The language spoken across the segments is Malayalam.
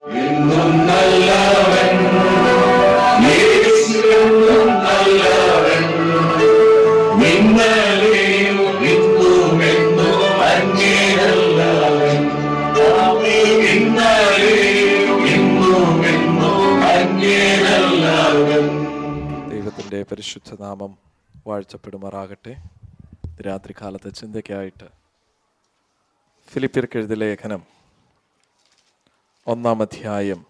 എന്നും നല്ലവൻ യേശു എന്നും നല്ലവൻ ഇന്നലെയും ഇന്നും എന്നും അന്യനല്ലവൻ ഇന്നലെയും ഇന്നും എന്നും അന്യനല്ലവൻ ദൈവത്തിൻ്റെ പരിശുദ്ധ നാമം വാഴ്ചപ്പെടുമാറാകട്ടെ രാത്രികാലത്തെ ചിന്തയ്ക്കായിട്ട് ഫിലിപ്പിയർക്ക് എഴുതിയ ലേഖനം ഒന്നാം അധ്യായം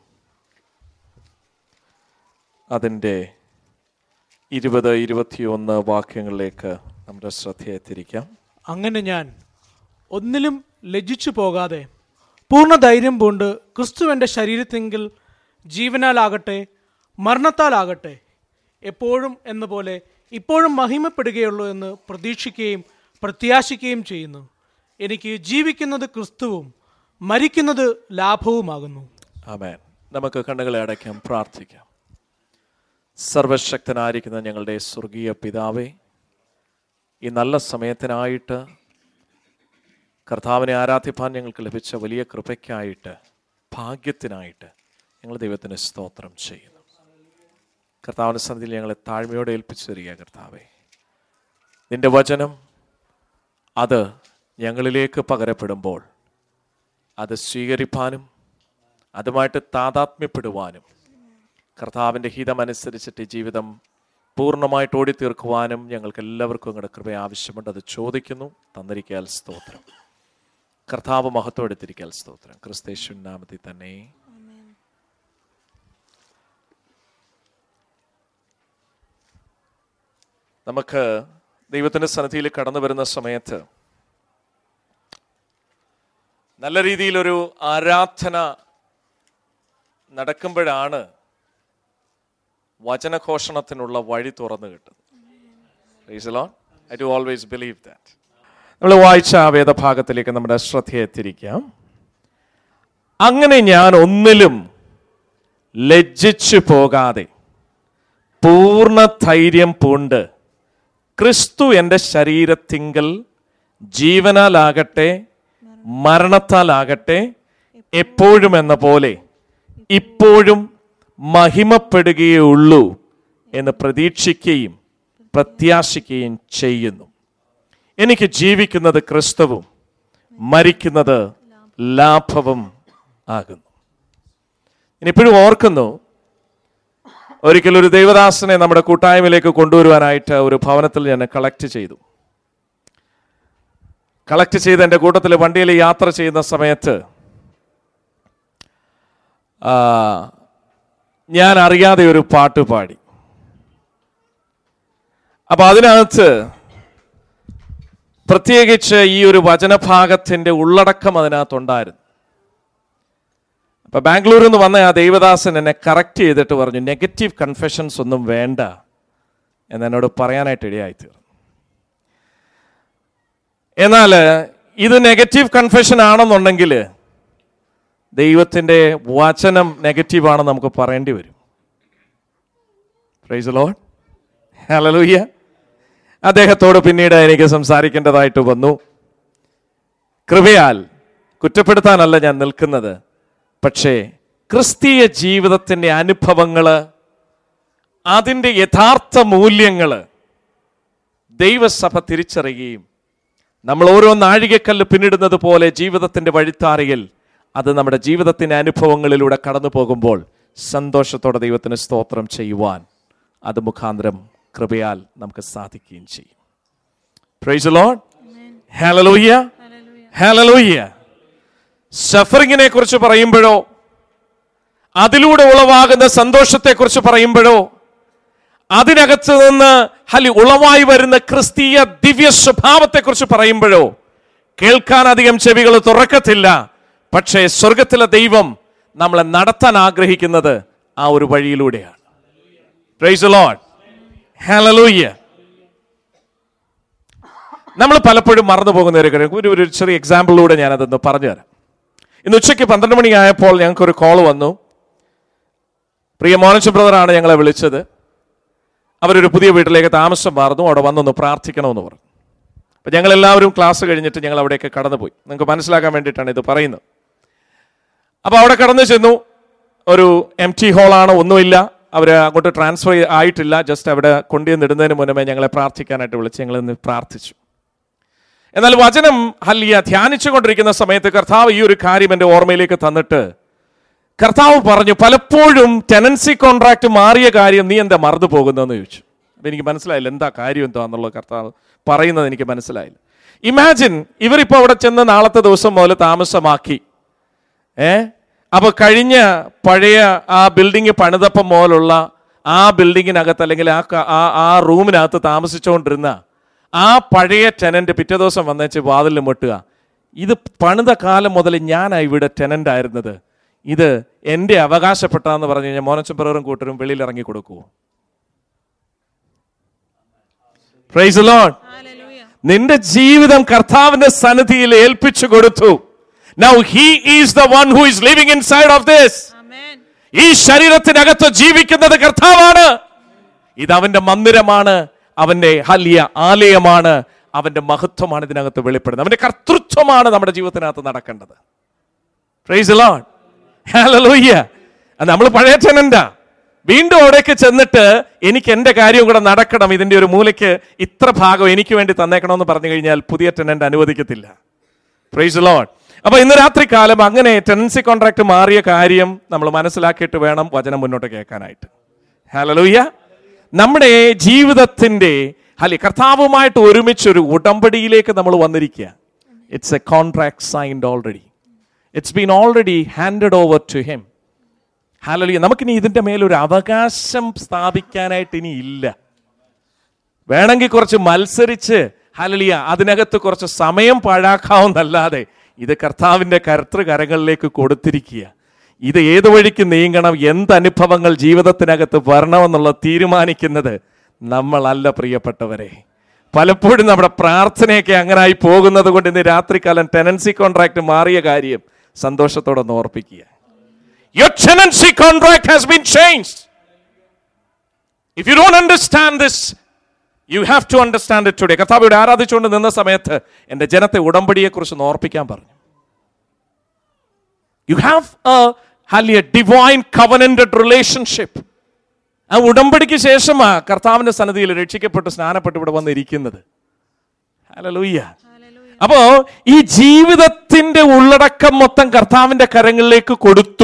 അതിൻ്റെ ഇരുപത് ഇരുപത്തിയൊന്ന് വാക്യങ്ങളിലേക്ക് നമ്മുടെ ശ്രദ്ധയെ തിരിക്കാം അങ്ങനെ ഞാൻ ഒന്നിലും ലജ്ജിച്ചു പോകാതെ പൂർണ്ണ ധൈര്യം പൂണ്ട് ക്രിസ്തുവിൻ്റെ ശരീരത്തെങ്കിൽ ജീവനാലാകട്ടെ മരണത്താലാകട്ടെ എപ്പോഴും എന്ന പോലെ ഇപ്പോഴും മഹിമപ്പെടുകയുള്ളൂ എന്ന് പ്രതീക്ഷിക്കുകയും പ്രത്യാശിക്കുകയും ചെയ്യുന്നു എനിക്ക് ജീവിക്കുന്നത് ക്രിസ്തുവും മരിക്കുന്നത് ലാഭവുമാകുന്നു ആമേൻ നമുക്ക് കണ്ണുകളെ അടയ്ക്കാം പ്രാർത്ഥിക്കാം സർവശക്തനായിരിക്കുന്ന ഞങ്ങളുടെ സ്വർഗീയ പിതാവേ ഈ നല്ല സമയത്തിനായിട്ട് കർത്താവിനെ ആരാധിപ്പാൻ ഞങ്ങൾക്ക് ലഭിച്ച വലിയ കൃപയ്ക്കായിട്ട് ഭാഗ്യത്തിനായിട്ട് ഞങ്ങൾ ദൈവത്തിന് സ്തോത്രം ചെയ്യുന്നു കർത്താവിൻ്റെ സന്ധിയിൽ ഞങ്ങളെ താഴ്മയോടെ ഏൽപ്പിച്ചു തരിക കർത്താവേ നിന്റെ വചനം അത് ഞങ്ങളിലേക്ക് പകരപ്പെടുമ്പോൾ അത് സ്വീകരിപ്പാനും അതുമായിട്ട് താതാത്മ്യപ്പെടുവാനും കർത്താവിൻ്റെ ഹിതമനുസരിച്ചിട്ട് ഈ ജീവിതം പൂർണ്ണമായിട്ട് ഓടിത്തീർക്കുവാനും ഞങ്ങൾക്ക് എല്ലാവർക്കും നിങ്ങളുടെ കൃപ ആവശ്യമുണ്ട് അത് ചോദിക്കുന്നു തന്നിരിക്കാൽ സ്തോത്രം കർത്താവ് മഹത്വം എടുത്തിരിക്കാൽ സ്തോത്രം ക്രിസ്തേശു നാമത്തിൽ തന്നെ നമുക്ക് ദൈവത്തിൻ്റെ സന്നിധിയിൽ കടന്നു വരുന്ന സമയത്ത് നല്ല രീതിയിലൊരു ആരാധന നടക്കുമ്പോഴാണ് വചനഘോഷണത്തിനുള്ള വഴി തുറന്നു കിട്ടുന്നത് I do always believe that നമ്മൾ വായിച്ച ആ വേദഭാഗത്തിലേക്ക് നമ്മുടെ ശ്രദ്ധയെ തിരിക്കാം അങ്ങനെ ഞാൻ ഒന്നിലും ലജ്ജിച്ചു പോകാതെ പൂർണ്ണ ധൈര്യം പൂണ്ട് ക്രിസ്തു എൻ്റെ ശരീരത്തിങ്കൽ ജീവനാലാകട്ടെ മരണത്താലാകട്ടെ എപ്പോഴും എന്ന പോലെ ഇപ്പോഴും മഹിമപ്പെടുകയുള്ളൂ എന്ന് പ്രതീക്ഷിക്കുകയും പ്രത്യാശിക്കുകയും ചെയ്യുന്നു എനിക്ക് ജീവിക്കുന്നത് ക്രിസ്തുവും മരിക്കുന്നത് ലാഭവും ആകുന്നു ഇനിയിപ്പോഴും ഓർക്കുന്നു ഒരിക്കൽ ഒരു ദേവദാസനെ നമ്മുടെ കൂട്ടായ്മയിലേക്ക് കൊണ്ടുവരുവാനായിട്ട് ഒരു ഭവനത്തിൽ ഞാൻ കളക്ട് ചെയ്തു കളക്ട് ചെയ്ത് എൻ്റെ കൂട്ടത്തിൽ വണ്ടിയിൽ യാത്ര ചെയ്യുന്ന സമയത്ത് ആ, ഞാൻ അറിയാതെ ഒരു പാട്ട് പാടി അപ്പൊ അതിനകത്ത് പ്രത്യേകിച്ച് ഈ ഒരു വചനഭാഗത്തിന്റെ ഉള്ളടക്കം അതിനകത്തുണ്ടായിരുന്നു അപ്പൊ ബാംഗ്ലൂരിൽ നിന്ന് വന്ന ആ ദേവദാസൻ എന്നെ കറക്റ്റ് ചെയ്തിട്ട് പറഞ്ഞു നെഗറ്റീവ് കൺഫെഷൻസ് ഒന്നും വേണ്ട എന്ന് എന്നോട് പറയാനായിട്ട് ഇടയായി തീർന്നു എന്നാൽ ഇത് നെഗറ്റീവ് കൺഫെഷൻ ആണെന്നുണ്ടെങ്കിൽ ദൈവത്തിൻ്റെ വചനം നെഗറ്റീവ് ആണെന്ന് നമുക്ക് പറയേണ്ടി വരും പ്രൈസ് ലോഡ് ഹലലൂയ്യ അദ്ദേഹത്തോട് പിന്നീട് എനിക്ക് സംസാരിക്കേണ്ടതായിട്ട് വന്നു കൃപയാൽ കുറ്റപ്പെടുത്താനല്ല ഞാൻ നിൽക്കുന്നത് പക്ഷേ ക്രിസ്തീയ ജീവിതത്തിൻ്റെ അനുഭവങ്ങൾ അതിൻ്റെ യഥാർത്ഥ മൂല്യങ്ങൾ ദൈവസഭ തിരിച്ചറിയുകയും നമ്മൾ ഓരോ നാഴികക്കല്ല് പിന്നിടുന്നത് പോലെ ജീവിതത്തിൻ്റെ വഴിത്താരയിൽ അത് നമ്മുടെ ജീവിതത്തിൻ്റെ അനുഭവങ്ങളിലൂടെ കടന്നു പോകുമ്പോൾ സന്തോഷത്തോടെ ദൈവത്തിന് സ്തോത്രം ചെയ്യുവാൻ അത് മുഖാന്തരം കൃപയാൽ നമുക്ക് സാധിക്കുകയും ചെയ്യും പ്രൈസ് ലോഡ് ഹലലൂയ്യ ഹലലൂയ്യ സഫറിങ്ങിനെ കുറിച്ച് പറയുമ്പോഴോ അതിലൂടെ ഉളവാകുന്ന സന്തോഷത്തെക്കുറിച്ച് പറയുമ്പോഴോ അതിനകത്ത് നിന്ന് ഹലി ഉളവായി വരുന്ന ക്രിസ്തീയ ദിവ്യ സ്വഭാവത്തെക്കുറിച്ച് പറയുമ്പോഴോ കേൾക്കാൻ അധികം ചെവികൾ തുറക്കത്തില്ല പക്ഷേ സ്വർഗത്തിലെ ദൈവം നമ്മളെ നടത്താൻ ആഗ്രഹിക്കുന്നത് ആ ഒരു വഴിയിലൂടെയാണ് പ്രൈസ് ലോഡ് ഹലലൂയ്യ നമ്മൾ പലപ്പോഴും മറന്നു പോകുന്ന ഒരു കാര്യം ഒരു ഒരു ചെറിയ എക്സാമ്പിളിലൂടെ ഞാനതൊന്ന് പറഞ്ഞുതരാം ഇന്ന് ഉച്ചയ്ക്ക് പന്ത്രണ്ട് മണിയായപ്പോൾ ഞങ്ങൾക്ക് ഒരു കോൾ വന്നു പ്രിയ മോനച്ച ബ്രദറാണ് ഞങ്ങളെ വിളിച്ചത് അവരൊരു പുതിയ വീട്ടിലേക്ക് താമസം മാറുന്നു അവിടെ വന്നൊന്ന് പ്രാർത്ഥിക്കണമെന്ന് പറഞ്ഞു അപ്പം ഞങ്ങൾ എല്ലാവരും ക്ലാസ് കഴിഞ്ഞിട്ട് ഞങ്ങൾ അവിടേക്ക് കടന്നുപോയി നിങ്ങൾക്ക് മനസ്സിലാക്കാൻ വേണ്ടിയിട്ടാണ് ഇത് പറയുന്നത് അപ്പോൾ അവിടെ കടന്നു ചെന്നു ഒരു എം ടി ഹോളാണ് ഒന്നുമില്ല അവർ അങ്ങോട്ട് ട്രാൻസ്ഫർ ആയിട്ടില്ല ജസ്റ്റ് അവിടെ കൊണ്ടുവന്നിടുന്നതിന് മുന്നമേ ഞങ്ങളെ പ്രാർത്ഥിക്കാനായിട്ട് വിളിച്ച് ഞങ്ങൾ ഇന്ന് പ്രാർത്ഥിച്ചു എന്നാൽ വചനം ഹല്ലിയ ധ്യാനിച്ചുകൊണ്ടിരിക്കുന്ന സമയത്ത് കർത്താവ് ഈ ഒരു കാര്യം എൻ്റെ ഓർമ്മയിലേക്ക് തന്നിട്ട് കർത്താവ് പറഞ്ഞു പലപ്പോഴും ടെനൻസി കോൺട്രാക്ട് മാറിയ കാര്യം നീ എന്താ മറന്നു പോകുന്നതെന്ന് ചോദിച്ചു അപ്പൊ എനിക്ക് മനസ്സിലായില്ല എന്താ കാര്യം എന്താന്നുള്ളത് കർത്താവ് പറയുന്നത് എനിക്ക് മനസ്സിലായില്ല ഇമാജിൻ ഇവരിപ്പോൾ അവിടെ ചെന്ന് നാളത്തെ ദിവസം മുതൽ താമസമാക്കി ഏ അപ്പൊ കഴിഞ്ഞ പഴയ ആ ബിൽഡിംഗ് പണിതപ്പം മുതലുള്ള ആ ബിൽഡിങ്ങിനകത്ത് അല്ലെങ്കിൽ ആ ക- ആ ആ റൂമിനകത്ത് താമസിച്ചുകൊണ്ടിരുന്ന ആ പഴയ ടെനന്റ് പിറ്റേ ദിവസം വന്നേച്ച് വാതിലിൽ മുട്ടുക ഇത് പണിത കാലം മുതൽ ഞാനാ ഇവിടെ ടെനന്റ് ആയിരുന്നത് ഇത് എൻ്റെ അവകാശപ്പെട്ടാന്ന് പറഞ്ഞു കഴിഞ്ഞാൽ മോനച്ചപ്പറും കൂട്ടരും വെളിയിൽ ഇറങ്ങി കൊടുക്കുവോ പ്രൈസ് ലോൺ നിന്റെ ജീവിതം കർത്താവിന്റെ സന്നിധിയിൽ ഏൽപ്പിച്ചു കൊടുത്തു now he is the one who is living inside of this Amen. ഈ ശരീരത്തിനകത്ത് ജീവിക്കുന്നത് കർത്താവാണ് ഇത് അവന്റെ മന്ദിരമാണ് അവന്റെ ഹലിയ ആലയമാണ് അവന്റെ മഹത്വമാണ് ഇതിനകത്ത് വെളിപ്പെടുന്നത് അവന്റെ കർത്തൃത്വമാണ് നമ്മുടെ ജീവിതത്തിനകത്ത് നടക്കേണ്ടത് പ്രൈസ് ലോൺ ഹല്ലേലൂയ നമ്മൾ പഴയ ടെനന്റാ വീണ്ടും അവിടേക്ക് ചെന്നിട്ട് എനിക്ക് എന്റെ കാര്യം കൂടെ നടക്കണം ഇതിന്റെ ഒരു മൂലയ്ക്ക് ഇത്ര ഭാഗം എനിക്ക് വേണ്ടി തന്നേക്കണമെന്ന് പറഞ്ഞു കഴിഞ്ഞാൽ പുതിയ ടെനന്റ് അനുവദിക്കത്തില്ല പ്രൈസ് ലോൺ അപ്പൊ ഇന്ന് രാത്രി കാലം അങ്ങനെ ടെനൻസി കോൺട്രാക്ട് മാറിയ കാര്യം നമ്മൾ മനസ്സിലാക്കിയിട്ട് വേണം വചനം മുന്നോട്ട് കേൾക്കാനായിട്ട് ഹലലൂയ്യ നമ്മുടെ ജീവിതത്തിന്റെ അല്ലെ കർത്താവുമായിട്ട് ഒരുമിച്ച് ഒരു ഉടമ്പടിയിലേക്ക് നമ്മൾ വന്നിരിക്കുക it's a contract signed already it's been already handed over to him hallelujah നമുക്കിനി ഇതിന്റെ മേലൊരു അവകാശം സ്ഥാപിക്കാനായിട്ട് ഇനി ഇല്ല വേണമെങ്കിൽ കുറച്ച് മത്സരിച്ച് ഹലലിയ അതിനകത്ത് കുറച്ച് സമയം പാഴാക്കാവുന്നല്ലാതെ ഇത് കർത്താവിന്റെ കർത്തൃ കരങ്ങളിലേക്ക് കൊടുത്തിരിക്കുക ഇത് ഏത് വഴിക്ക് നീങ്ങണം എന്ത് അനുഭവങ്ങൾ ജീവിതത്തിനകത്ത് വരണമെന്നുള്ള തീരുമാനിക്കുന്നത് നമ്മളല്ല പ്രിയപ്പെട്ടവരെ പലപ്പോഴും നമ്മുടെ പ്രാർത്ഥനയൊക്കെ അങ്ങനായി പോകുന്നത് കൊണ്ട് ഇന്ന് രാത്രികാലം ടെനൻസി കോൺട്രാക്ട് മാറിയ കാര്യം സന്തോഷത്തോടെ ഒന്ന് ഓർപ്പിക്കുക Your tenancy contract has been changed. If you don't understand this, you have to understand it today. കർത്താവിടെ ആരാധിച്ചുകൊണ്ട് നിന്ന സമയത്ത് എൻ്റെ ജനത്തെ ഉടമ്പടിയെക്കുറിച്ച് ഒന്ന് ഓർപ്പിക്കാൻ പറഞ്ഞു you have a hallelujah divine covenanted relationship ആ ഉടമ്പടിക്ക് ശേഷമാ കർത്താവിന്റെ സന്നിധിയിൽ രക്ഷിക്കപ്പെട്ട് സ്നാനപ്പെട്ട് ഇവിടെ വന്നിരിക്കുന്നത് ഹല്ലേലൂയ അപ്പോ ഈ ജീവിതത്തിന്റെ ഉള്ളടക്കം മൊത്തം കർത്താവിന്റെ കരങ്ങളിലേക്ക് കൊടുത്തു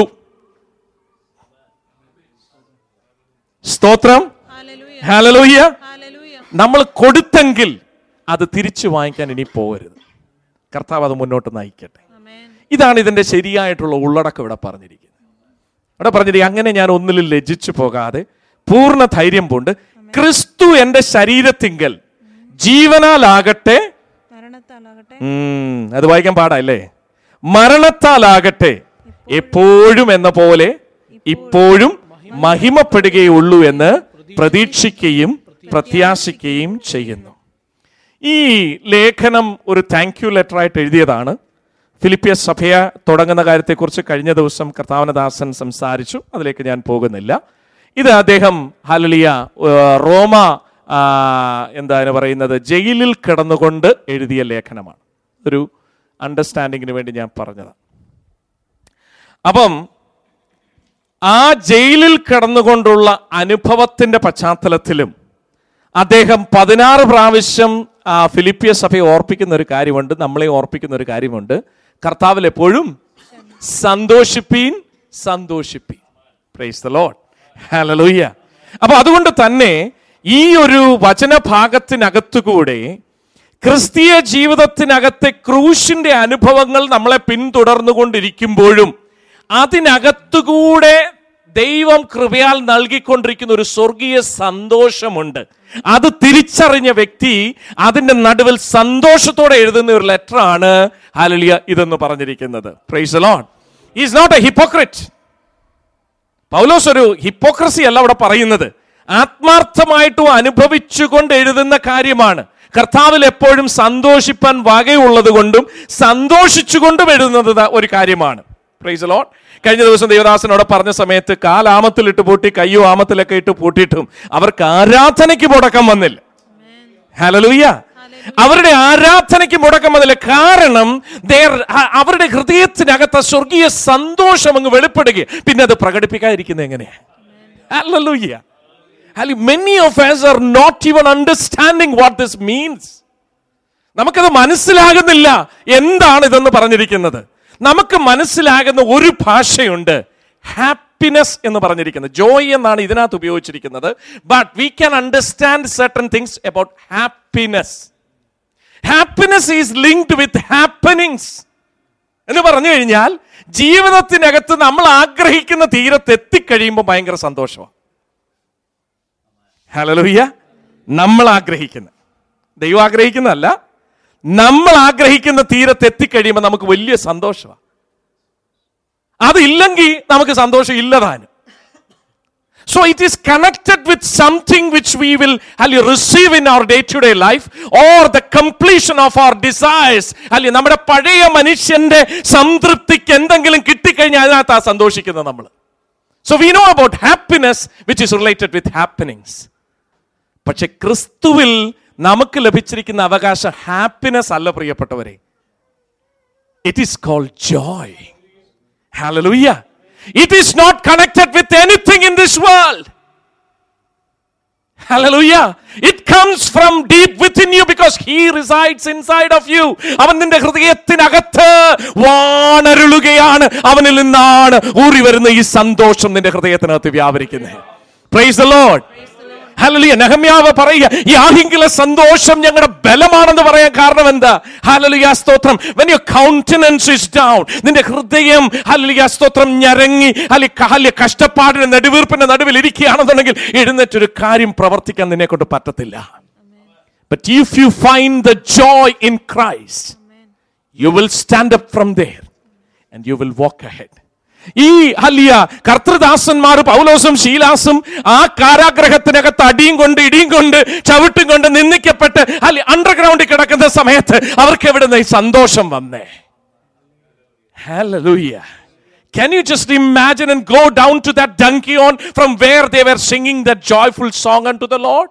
സ്തോത്രം Hallelujah. Hallelujah Hallelujah. നമ്മൾ കൊടുത്തെങ്കിൽ അത് തിരിച്ചു വാങ്ങിക്കാൻ ഇനി പോകരുത് കർത്താവ് അത് മുന്നോട്ട് നയിക്കട്ടെ Amen. ഇതാണ് ഇതിന്റെ ശരിയായിട്ടുള്ള ഉള്ളടക്കം ഇവിടെ പറഞ്ഞിരിക്കുന്നത് ഇവിടെ പറഞ്ഞിരിക്കുക അങ്ങനെ ഞാൻ ഒന്നിലും ലജ്ജിച്ചു പോകാതെ പൂർണ്ണ ധൈര്യം കൊണ്ട് ക്രിസ്തു എന്റെ ശരീരത്തിങ്കൽ ജീവനാലാകട്ടെ മരണത്താലാകട്ടെ ഉം, അത് വായിക്കാൻ പാടല്ലേ മരണത്താലാകട്ടെ എപ്പോഴും എന്ന പോലെ ഇപ്പോഴും മഹിമപ്പെടുകയുള്ളൂ എന്ന് പ്രതീക്ഷിക്കുകയും പ്രത്യാശിക്കുകയും ചെയ്യുന്നു ഈ ലേഖനം ഒരു താങ്ക് യു ലെറ്റർ ആയിട്ട് എഴുതിയതാണ് ഫിലിപ്പിയ സഭയ തുടങ്ങുന്ന കാര്യത്തെക്കുറിച്ച് കഴിഞ്ഞ ദിവസം കർത്താവനദാസൻ സംസാരിച്ചു അതിലേക്ക് ഞാൻ പോകുന്നില്ല ഇത് അദ്ദേഹം ഹലലിയ ഏഹ്, റോമ ആ, എന്താണ് പറയുന്നത് ജയിലിൽ കിടന്നുകൊണ്ട് എഴുതിയ ലേഖനമാണ് ഒരു അണ്ടർസ്റ്റാൻഡിങ്ങിന് വേണ്ടി ഞാൻ പറഞ്ഞതാണ് അപ്പം ആ ജയിലിൽ കിടന്നുകൊണ്ടുള്ള അനുഭവത്തിന്റെ പശ്ചാത്തലത്തിലും അദ്ദേഹം പതിനാറ് പ്രാവശ്യം ആ ഫിലിപ്പിയ സഭയെ ഓർപ്പിക്കുന്ന ഒരു കാര്യമുണ്ട് നമ്മളെ ഓർപ്പിക്കുന്ന ഒരു കാര്യമുണ്ട് കർത്താവിൽ എപ്പോഴും സന്തോഷിപ്പീൻ സന്തോഷിപ്പീൻ പ്രൈസ് ദ ലോഡ് ഹല്ലേലൂയ അപ്പൊ അതുകൊണ്ട് തന്നെ ഈ ഒരു വചനഭാഗത്തിനകത്തുകൂടെ ക്രിസ്തീയ ജീവിതത്തിനകത്തെ ക്രൂശിന്റെ അനുഭവങ്ങൾ നമ്മളെ പിന്തുടർന്നുകൊണ്ടിരിക്കുമ്പോഴും അതിനകത്തുകൂടെ ദൈവം കൃപയാൽ നൽകിക്കൊണ്ടിരിക്കുന്ന ഒരു സ്വർഗീയ സന്തോഷമുണ്ട് അത് തിരിച്ചറിഞ്ഞ വ്യക്തി അതിന്റെ നടുവിൽ സന്തോഷത്തോടെ എഴുതുന്ന ഒരു ലെറ്റർ ആണ് ഹാലലിയ ഇതെന്ന് പറഞ്ഞിരിക്കുന്നത് praise Lord is not a hypocrite Paulose ഒരു ഹിപ്പോക്രസി അല്ല അവിടെ പറയുന്നത് ആത്മാർത്ഥമായിട്ടും അനുഭവിച്ചുകൊണ്ട് എഴുതുന്ന കാര്യമാണ് കർത്താവിൽ എപ്പോഴും സന്തോഷിപ്പാൻ വകയുള്ളത് കൊണ്ടും സന്തോഷിച്ചുകൊണ്ടും എഴുതുന്നത് ദാ ഒരു കാര്യമാണ് പ്രൈസ് ലോൺ കഴിഞ്ഞ ദിവസം ദേവദാസനോട് പറഞ്ഞ സമയത്ത് കാലാമത്തിൽ ഇട്ട് പൂട്ടി കയ്യോ ആമത്തിലൊക്കെ ഇട്ട് പൂട്ടിയിട്ടും അവർക്ക് ആരാധനയ്ക്ക് മുടക്കം വന്നില്ല ഹലലൂയ അവരുടെ ആരാധനയ്ക്ക് മുടക്കം അതിൽ കാരണം their- അ- അവരുടെ ഹൃദയത്തിനകത്ത് സ്വർഗീയ സന്തോഷം അങ്ങ് വെളിപ്പെടുക പിന്നെ അത് പ്രകടിപ്പിക്കാതിരിക്കുന്നത് എങ്ങനെയാ Hallelujah. Hallelujah. Many of us are not even understanding what this means. നമുക്കത് മനസ്സിലാകുന്നില്ല എന്താണ് ഇതെന്ന് പറഞ്ഞിരിക്കുന്നത് നമുക്ക് മനസ്സിലാകുന്ന ഒരു ഭാഷയുണ്ട് ഹാപ്പിനെസ് എന്ന് പറഞ്ഞിരിക്കുന്നത് ജോയ് എന്നാണ് ഇതിനകത്ത് ഉപയോഗിച്ചിരിക്കുന്നത് but we can understand certain things about happiness happiness is linked with happenings എന്ന് പറഞ്ഞു കഴിഞ്ഞാൽ ജീവിതത്തിനകത്ത് നമ്മൾ ആഗ്രഹിക്കുന്ന തീരത്ത് എത്തിക്കഴിയുമ്പോൾ ഭയങ്കര സന്തോഷമാണ് ഹലലുയ്യ നമ്മൾ ആഗ്രഹിക്കുന്ന ദൈവം ആഗ്രഹിക്കുന്നതല്ല നമ്മൾ ആഗ്രഹിക്കുന്ന തീരത്ത് എത്തിക്കഴിയുമ്പോൾ നമുക്ക് വലിയ സന്തോഷമാണ് അതില്ലെങ്കിൽ നമുക്ക് സന്തോഷം ഇല്ലതാനും So it is connected with something which we will ali, receive in our day to day life or the completion of our desires. അല്ലെ നമ്മുടെ പഴയ മനുഷ്യന്റെ സംതൃപ്തിക്ക് എന്തെങ്കിലും കിട്ടിക്കഴിഞ്ഞാൽ അതിനകത്ത് ആ സന്തോഷിക്കുന്നത് നമ്മൾ so we know about happiness which is related with happenings പക്ഷെ ക്രിസ്തുവിൽ നമുക്ക് ലഭിച്ചിരിക്കുന്ന അവകാശം ഹാപ്പിനെസ് അല്ല പ്രിയപ്പെട്ടവരെ it is called joy Hallelujah. It is not connected with anything in this world. Hallelujah. It comes from deep within you because He resides inside of you. അവൻ നിന്റെ ഹൃദയത്തിനകത്ത് വാണരുളുകയാണ് അവനിൽ നിന്നാണ് ഊറി വരുന്ന ഈ സന്തോഷം നിന്റെ ഹൃദയത്തിനകത്ത് വ്യാപരിക്കുന്നത് praise the Lord hallelujah Nehemiah പറയുക ഈ ആഹിങ്കിലെ സന്തോഷം ഞങ്ങളുടെ ബലമാണെന്ന് പറയാൻ കാരണം എന്താ ഹലലിയ സ്തോത്രം when your countenance is down നിന്റെ ഹൃദയം ഹലലിയ സ്തോത്രം ഞരങ്ങി അല്ലെ ഹല്യ കഷ്ടപ്പാടിന്റെ നെടുവീർപ്പിന്റെ നടുവിൽ ഇരിക്കുകയാണെന്നുണ്ടെങ്കിൽ എഴുന്നേറ്റൊരു കാര്യം പ്രവർത്തിക്കാൻ നിന്നെ കൊണ്ട് പറ്റത്തില്ല But if you find the joy in Christ, you will stand up from there and you will walk ahead. ഈ ഹല്ലിയ കർത്തൃദാസന്മാർ പൗലോസും ശീലാസും ആ കാരാഗ്രഹത്തിനകത്ത് അടിയും കൊണ്ട് ഇടിയും കൊണ്ട് ചവിട്ടും കൊണ്ട് നിന്ദിക്കപ്പെട്ട് അല്ലെ അണ്ടർഗ്രൗണ്ടിൽ കിടക്കുന്ന സമയത്ത് അവർക്ക് എവിടെ ഈ സന്തോഷം വന്നേ Hallelujah. Can you just imagine and go down to that donkey on from where they were singing that joyful song unto the Lord?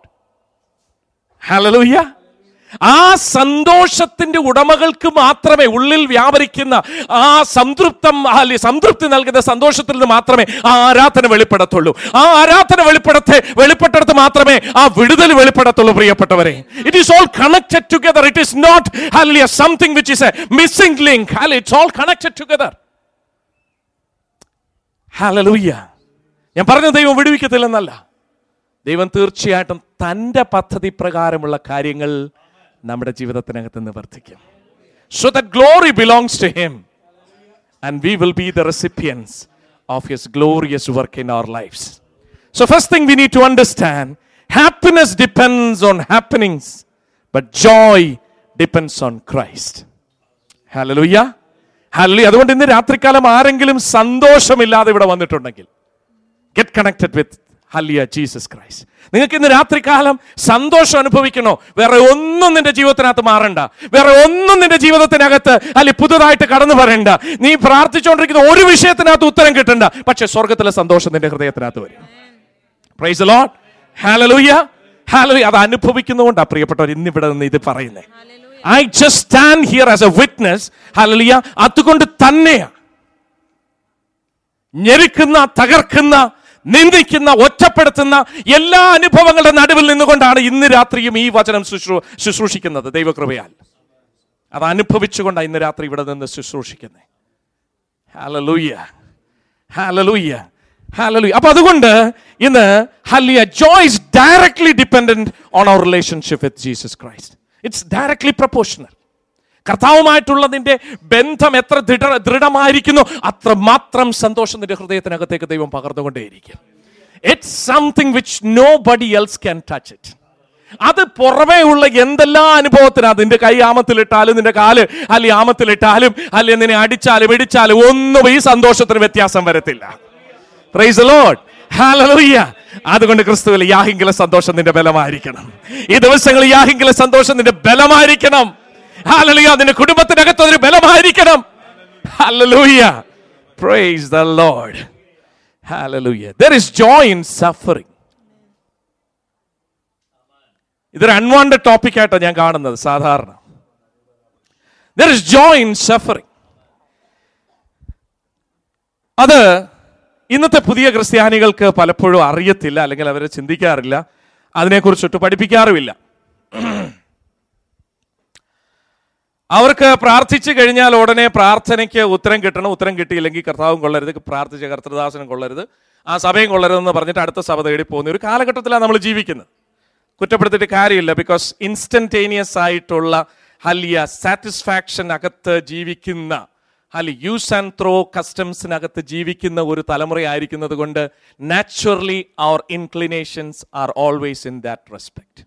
Hallelujah. ആ സന്തോഷത്തിന്റെ ഉടമകൾക്ക് മാത്രമേ ഉള്ളിൽ വ്യാപരിക്കുന്ന ആ സംതൃപ്തം അല്ലെ സംതൃപ്തി നൽകുന്ന സന്തോഷത്തിൽ നിന്ന് മാത്രമേ ആ ആരാധന വെളിപ്പെടത്തുള്ളൂ ആ ആരാധന വെളിപ്പെടത്തെ വെളിപ്പെട്ടെടുത്ത് മാത്രമേ ആ വിടുതൽ വെളിപ്പെടത്തുള്ളൂ പ്രിയപ്പെട്ടവരെ it is all connected together it is not hallelujah something which is a missing link hallelujah it's all connected together hallelujah ഞാൻ പറഞ്ഞ ദൈവം വിടുവിക്കത്തില്ലെന്നല്ല ദൈവം തീർച്ചയായിട്ടും തൻ്റെ പദ്ധതി പ്രകാരമുള്ള കാര്യങ്ങൾ നമ്മുടെ ജീവിതത്തിനകത്ത് നിവർത്തിക്കും so that glory belongs to him and we will be the recipients of his glorious work in our lifes so first thing we need to understand happiness depends on happenings but joy depends on Christ hallelujah hallelujah അതുകൊണ്ട് ഇന്ന് രാത്രികാലം ആരെങ്കിലും സന്തോഷമില്ലാതെ ഇവിടെ വന്നിട്ടുണ്ടെങ്കിൽ get connected with hallelujah Jesus Christ നിങ്ങൾക്ക് ഇന്ന് രാത്രികാലം സന്തോഷം അനുഭവിക്കണോ വേറെ ഒന്നും നിന്റെ ജീവിതത്തിനകത്ത് മാറണ്ട വേറെ ഒന്നും നിന്റെ ജീവിതത്തിനകത്ത് അല്ലെ പുതുതായിട്ട് കടന്നു വരണ്ട നീ പ്രാർത്ഥിച്ചുകൊണ്ടിരിക്കുന്ന ഒരു വിഷയത്തിനകത്ത് ഉത്തരം കിട്ടണ്ട പക്ഷെ സ്വർഗത്തിലെ സന്തോഷം നിന്റെ ഹൃദയത്തിനകത്ത് വരും പ്രൈസ് ലോഡ് ഹാലലൂയ ഹാലലൂയ അത് അനുഭവിക്കുന്നതുകൊണ്ടാണ് പ്രിയപ്പെട്ടവർ ഇന്നിവിടെ നിന്ന് ഇത് പറയുന്നത് I just stand here as a witness hallelujah അതുകൊണ്ട് തന്നെയാണ് ഞെരുക്കുന്ന തകർക്കുന്ന നിന്ദിക്കുന്ന ഒറ്റപ്പെടുത്തുന്ന എല്ലാ അനുഭവങ്ങളുടെ നടുവിൽ നിന്നുകൊണ്ടാണ് ഇന്ന് രാത്രിയും ഈ വചനം ശുശ്രൂ ശുശ്രൂഷിക്കുന്നത് ദൈവകൃപയാൽ അത് അനുഭവിച്ചുകൊണ്ടാണ് ഇന്ന് രാത്രി ഇവിടെ നിന്ന് ശുശ്രൂഷിക്കുന്നത് ഹാലലൂയ ഹാലലൂയ ഹാലലൂയ അപ്പൊ അതുകൊണ്ട് ഇന്ന് hallelujah joys directly dependent on our relationship with Jesus Christ it's directly proportional കർത്താവുമായിട്ടുള്ള നിന്റെ ബന്ധം എത്ര ദൃഢ ദൃഢമായിരിക്കുന്നു അത്ര മാത്രം സന്തോഷം നിന്റെ ഹൃദയത്തിനകത്തേക്ക് ദൈവം പകർന്നുകൊണ്ടേയിരിക്കും it's something which nobody else can touch it അത് പുറമേ ഉള്ള എന്തെല്ലാം അനുഭവത്തിനാ നിന്റെ കൈ ആമത്തിലിട്ടാലും നിന്റെ കാല് അല്ലെ ആമത്തിലിട്ടാലും അല്ലെ നിന്നെ അടിച്ചാലും ഇടിച്ചാലും ഒന്നും ഈ സന്തോഷത്തിന് വ്യത്യാസം വരത്തില്ല പ്രൈസ് ലോഡ് ഹാലലൂയ്യ അതുകൊണ്ട് ക്രിസ്തുവിൽ യാഹിങ്കിലെ സന്തോഷം നിന്റെ ബലമായിരിക്കണം ഈ ദിവസങ്ങളിൽ യാഹിങ്കിലെ സന്തോഷം നിന്റെ ബലമായിരിക്കണം ഹാലലൂയ നിന്റെ കുടുംബത്തിനകത്ത് അതൊരു ബലമായിരിക്കണം hallelujah praise the lord hallelujah there is joy in suffering ഇതൊരു അൺവാണ്ടഡ് ടോപ്പിക്കായിട്ടാണ് ഞാൻ കാണുന്നത് സാധാരണ there is joy in suffering അത് ഇന്നത്തെ പുതിയ ക്രിസ്ത്യാനികൾക്ക് പലപ്പോഴും അറിയത്തില്ല അല്ലെങ്കിൽ അവർ ചിന്തിക്കാറില്ല അതിനെക്കുറിച്ചിട്ട് പഠിപ്പിക്കാറുമില്ല അവർക്ക് പ്രാർത്ഥിച്ചു കഴിഞ്ഞാൽ ഉടനെ പ്രാർത്ഥനയ്ക്ക് ഉത്തരം കിട്ടണം ഉത്തരം കിട്ടിയില്ലെങ്കിൽ കർത്താവും കൊള്ളരുത് പ്രാർത്ഥിച്ച കർത്തൃദാസനും കൊള്ളരുത് ആ സഭയും കൊള്ളരുതെന്ന് പറഞ്ഞിട്ട് അടുത്ത സഭ തേടി പോകുന്ന ഒരു കാലഘട്ടത്തിലാണ് നമ്മൾ ജീവിക്കുന്നത് കുറ്റപ്പെടുത്തിയിട്ട് കാര്യമില്ല ബിക്കോസ് ഇൻസ്റ്റന്റേനിയസ് ആയിട്ടുള്ള വലിയ സാറ്റിസ്ഫാക്ഷൻ അകത്ത് ജീവിക്കുന്ന അല്ലെ യൂസ് ആൻഡ് ത്രോ കസ്റ്റംസിനകത്ത് ജീവിക്കുന്ന ഒരു തലമുറയായിരിക്കുന്നത് കൊണ്ട് naturally our inclinations are always in that respect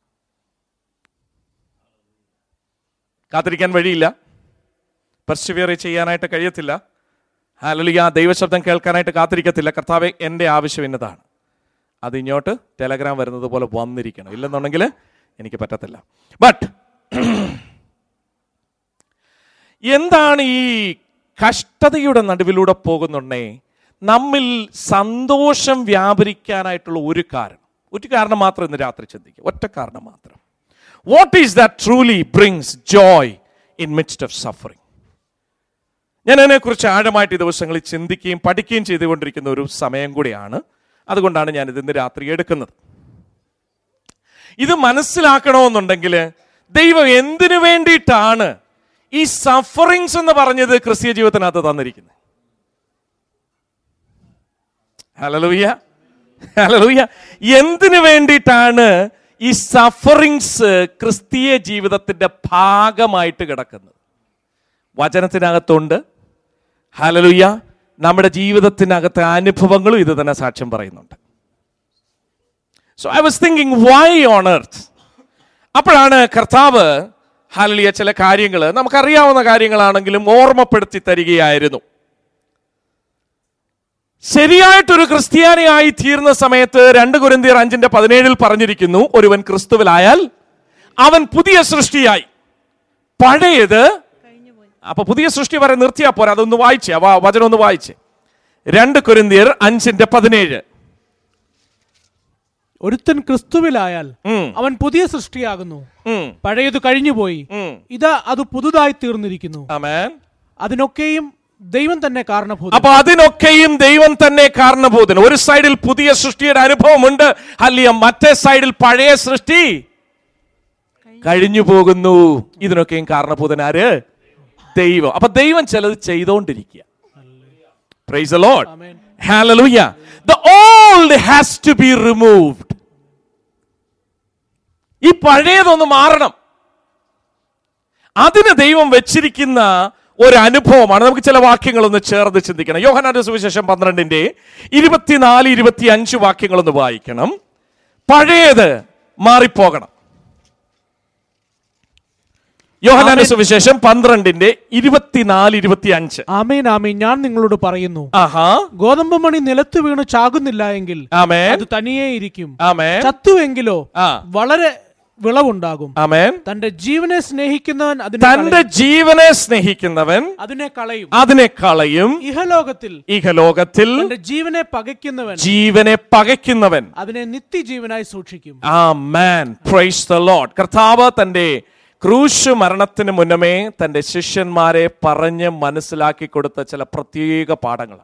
കാത്തിരിക്കാൻ വഴിയില്ല പെർസിവിയർ ചെയ്യാനായിട്ട് കഴിയത്തില്ല ഹാലലിയ ദൈവശബ്ദം കേൾക്കാനായിട്ട് കാത്തിരിക്കത്തില്ല കർത്താവെ എൻ്റെ ആവശ്യം ഇന്നതാണ് അത് ഇങ്ങോട്ട് ടെലഗ്രാം വരുന്നത് പോലെ വന്നിരിക്കണം ഇല്ലെന്നുണ്ടെങ്കിൽ എനിക്ക് പറ്റത്തില്ല ബട്ട് എന്താണ് ഈ കഷ്ടതയുടെ നടുവിലൂടെ പോകുന്നുണ്ടേ നമ്മിൽ സന്തോഷം വ്യാപരിക്കാനായിട്ടുള്ള ഒരു കാരണം ഒരു കാരണം മാത്രം ഇന്ന് രാത്രി ചിന്തിക്കുക ഒറ്റ കാരണം മാത്രം what is that truly brings joy in midst of suffering ഞാൻ അതിനെക്കുറിച്ച് ആഴമായിട്ട് ഈ ദിവസങ്ങളിൽ ചിന്തിക്കുകയും പഠിക്കുകയും ചെയ്തുകൊണ്ടിരിക്കുന്ന ഒരു സമയം കൂടിയാണ് അതുകൊണ്ടാണ് ഞാൻ ഇത് ഇന്ന് രാത്രി എടുക്കുന്നത് ഇത് മനസ്സിലാക്കണമെന്നുണ്ടെങ്കിൽ ദൈവം എന്തിനു വേണ്ടിയിട്ടാണ് ഈ സഫറിങ്സ് എന്ന് പറഞ്ഞത് ക്രിസ്തീയ ജീവിതത്തിനകത്ത് തന്നിരിക്കുന്നത് ഹലലൂയ ഹലലൂയ എന്തിനു വേണ്ടിയിട്ടാണ് ഈ സഫറിങ്സ് ക്രിസ്തീയ ജീവിതത്തിന്റെ ഭാഗമായിട്ട് കിടക്കുന്നത് വചനത്തിനകത്തുണ്ട് ഹലലുയ്യ നമ്മുടെ ജീവിതത്തിനകത്തെ അനുഭവങ്ങളും ഇത് തന്നെ സാക്ഷ്യം പറയുന്നുണ്ട് so I was thinking why on earth അപ്പോഴാണ് കർത്താവ് ഹലലിയ ചില കാര്യങ്ങൾ നമുക്കറിയാവുന്ന കാര്യങ്ങളാണെങ്കിലും ഓർമ്മപ്പെടുത്തി തരികയായിരുന്നു ശരിയായിട്ടൊരു ക്രിസ്ത്യാനിയായി തീർന്ന സമയത്ത് രണ്ട് കുരിന്തിയർ അഞ്ചിന്റെ പതിനേഴിൽ പറഞ്ഞിരിക്കുന്നു ഒരുവൻ ക്രിസ്തുവിലായാൽ അവൻ പുതിയ സൃഷ്ടിയായി പഴയത് അപ്പൊ പുതിയ സൃഷ്ടി വരെ നിർത്തിയാ പോരാ അതൊന്ന് വായിച്ചേ ആ വ- വചനം ഒന്ന് വായിച്ചേ രണ്ട് കുരിന്തിയർ അഞ്ചിന്റെ പതിനേഴ് ഒരുത്തൻ ക്രിസ്തുവിലായാൽ ഉം. അവൻ പുതിയ സൃഷ്ടിയാകുന്നു ഉം. പഴയത് കഴിഞ്ഞുപോയി ഉം. ഇതാ അത് പുതുതായി തീർന്നിരിക്കുന്നു ആമേൻ അതിനൊക്കെയും ദൈവം തന്നെ കാരണഭൂതം അപ്പൊ അതിനൊക്കെയും ദൈവം തന്നെ കാരണഭൂതൻ ഒരു സൈഡിൽ പുതിയ സൃഷ്ടിയുടെ അനുഭവമുണ്ട് അല്ലയ മറ്റേ സൈഡിൽ പഴയ സൃഷ്ടി കഴിഞ്ഞു പോകുന്നു ഇതിനൊക്കെയും കാരണഭൂതൻ ആര് ദൈവം അപ്പൊ ദൈവം ചിലത് ചെയ്തോണ്ടിരിക്കുക praise lord Amen. Hallelujah. The old has to be removed. ഈ പഴയതൊന്ന് മാറണം അതിന് ദൈവം വെച്ചിരിക്കുന്ന ഒരു അനുഭവമാണ് നമുക്ക് ചില വാക്യങ്ങളൊന്ന് ചേർത്ത് ചിന്തിക്കണം യോഹനാന്റെ സുവിശേഷം പന്ത്രണ്ടിന്റെ ഇരുപത്തിനാല് ഇരുപത്തി അഞ്ച് വാക്യങ്ങളൊന്ന് വായിക്കണം പഴയത് മാറിപ്പോകണം യോഹനാന്റെ സുവിശേഷം പന്ത്രണ്ടിന്റെ ഇരുപത്തിനാല് ഇരുപത്തി അഞ്ച് ആമേൻ ആമേൻ ഞാൻ നിങ്ങളോട് പറയുന്നു ആഹാ ഗോതമ്പ് മണി നിലത്ത് വീണ് ചാകുന്നില്ല എങ്കിൽ ആമേൻ അത് തനിയേ ഇരിക്കും ആമേൻ ചത്തുവെങ്കിലോ ആ. വളരെ വിളവുണ്ടാകും ആമേൻ തന്റെ ജീവനെ സ്നേഹിക്കുന്നവൻ അതിനെ തന്റെ കളയും. ജീവനെ സ്നേഹിക്കുന്നവൻ അതിനെ കളയും അതിനെ കളയും ഇഹലോകത്തിൽ ഇഹലോകത്തിൽ തന്റെ ജീവനെ പകയ്ക്കുന്നവൻ ജീവനെ പകയ്ക്കുന്നവൻ അതിനെ നിത്യജീവനായി സൂക്ഷിക്കും ആ മാൻ പ്രൈസ് ദ ലോഡ് കർത്താവ് തന്റെ ക്രൂശ് മരണത്തിന് മുന്നമേ തന്റെ ശിഷ്യന്മാരെ പറഞ്ഞ് മനസ്സിലാക്കി കൊടുത്ത ചില പ്രത്യേക പാഠങ്ങളാണ്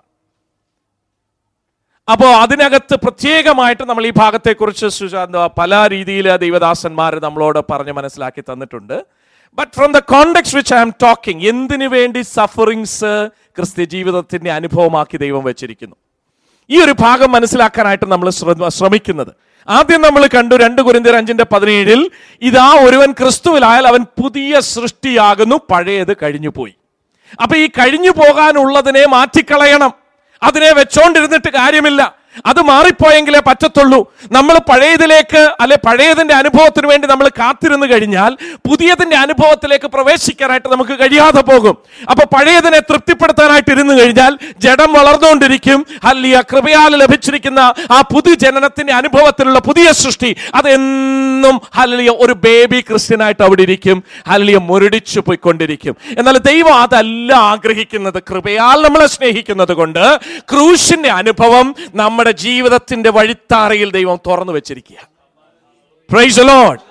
അപ്പോൾ അതിനകത്ത് പ്രത്യേകമായിട്ട് നമ്മൾ ഈ ഭാഗത്തെക്കുറിച്ച് സുജാ- എന്താ, പല രീതിയിൽ ദൈവദാസന്മാർ നമ്മളോട് പറഞ്ഞ് മനസ്സിലാക്കി തന്നിട്ടുണ്ട് but from the context which I am talking എന്തിനു വേണ്ടി സഫറിങ്സ് ക്രിസ്ത്യ ജീവിതത്തിന്റെ അനുഭവമാക്കി ദൈവം വെച്ചിരിക്കുന്നു ഈ ഒരു ഭാഗം മനസ്സിലാക്കാനായിട്ട് നമ്മൾ ശ്രമ- ശ്രമിക്കുന്നത് ആദ്യം നമ്മൾ കണ്ടു രണ്ട് കുരിന്തിയർ അഞ്ചിന്റെ പതിനേഴിൽ ഇതാ ഒരുവൻ ക്രിസ്തുവിലായാൽ അവൻ പുതിയ സൃഷ്ടിയാകുന്നു പഴയത് കഴിഞ്ഞു പോയി അപ്പൊ ഈ കഴിഞ്ഞു പോകാനുള്ളതിനെ മാറ്റിക്കളയണം അതിനെ വെച്ചോണ്ടിരുന്നിട്ട് കാര്യമില്ല അത് മാറിപ്പോയെങ്കിലേ പറ്റത്തുള്ളൂ നമ്മൾ പഴയതിലേക്ക് അല്ലെ പഴയതിന്റെ അനുഭവത്തിന് വേണ്ടി നമ്മൾ കാത്തിരുന്ന് കഴിഞ്ഞാൽ പുതിയതിന്റെ അനുഭവത്തിലേക്ക് പ്രവേശിക്കാനായിട്ട് നമുക്ക് കഴിയാതെ പോകും അപ്പൊ പഴയതിനെ തൃപ്തിപ്പെടുത്താനായിട്ട് ഇരുന്ന് കഴിഞ്ഞാൽ ജഡം വളർന്നുകൊണ്ടിരിക്കും അല്ലിയ കൃപയാൽ ലഭിച്ചിരിക്കുന്ന ആ പുതു ജനനത്തിന്റെ അനുഭവത്തിലുള്ള പുതിയ സൃഷ്ടി അതെന്നും ഹല്ലിയ ഒരു ബേബി ക്രിസ്ത്യനായിട്ട് അവിടെ ഇരിക്കും ഹല്ലിയ മുരടിച്ചു പോയിക്കൊണ്ടിരിക്കും എന്നാൽ ദൈവം അതല്ല ആഗ്രഹിക്കുന്നത് കൃപയാൽ നമ്മളെ സ്നേഹിക്കുന്നത് കൊണ്ട് ക്രൂശിന്റെ അനുഭവം നമ്മുടെ ജീവിതത്തിന്റെ വഴിത്താറയിൽ ദൈവം തുറന്നു വെച്ചിരിക്കുക പ്രൈസ് ലോഡ്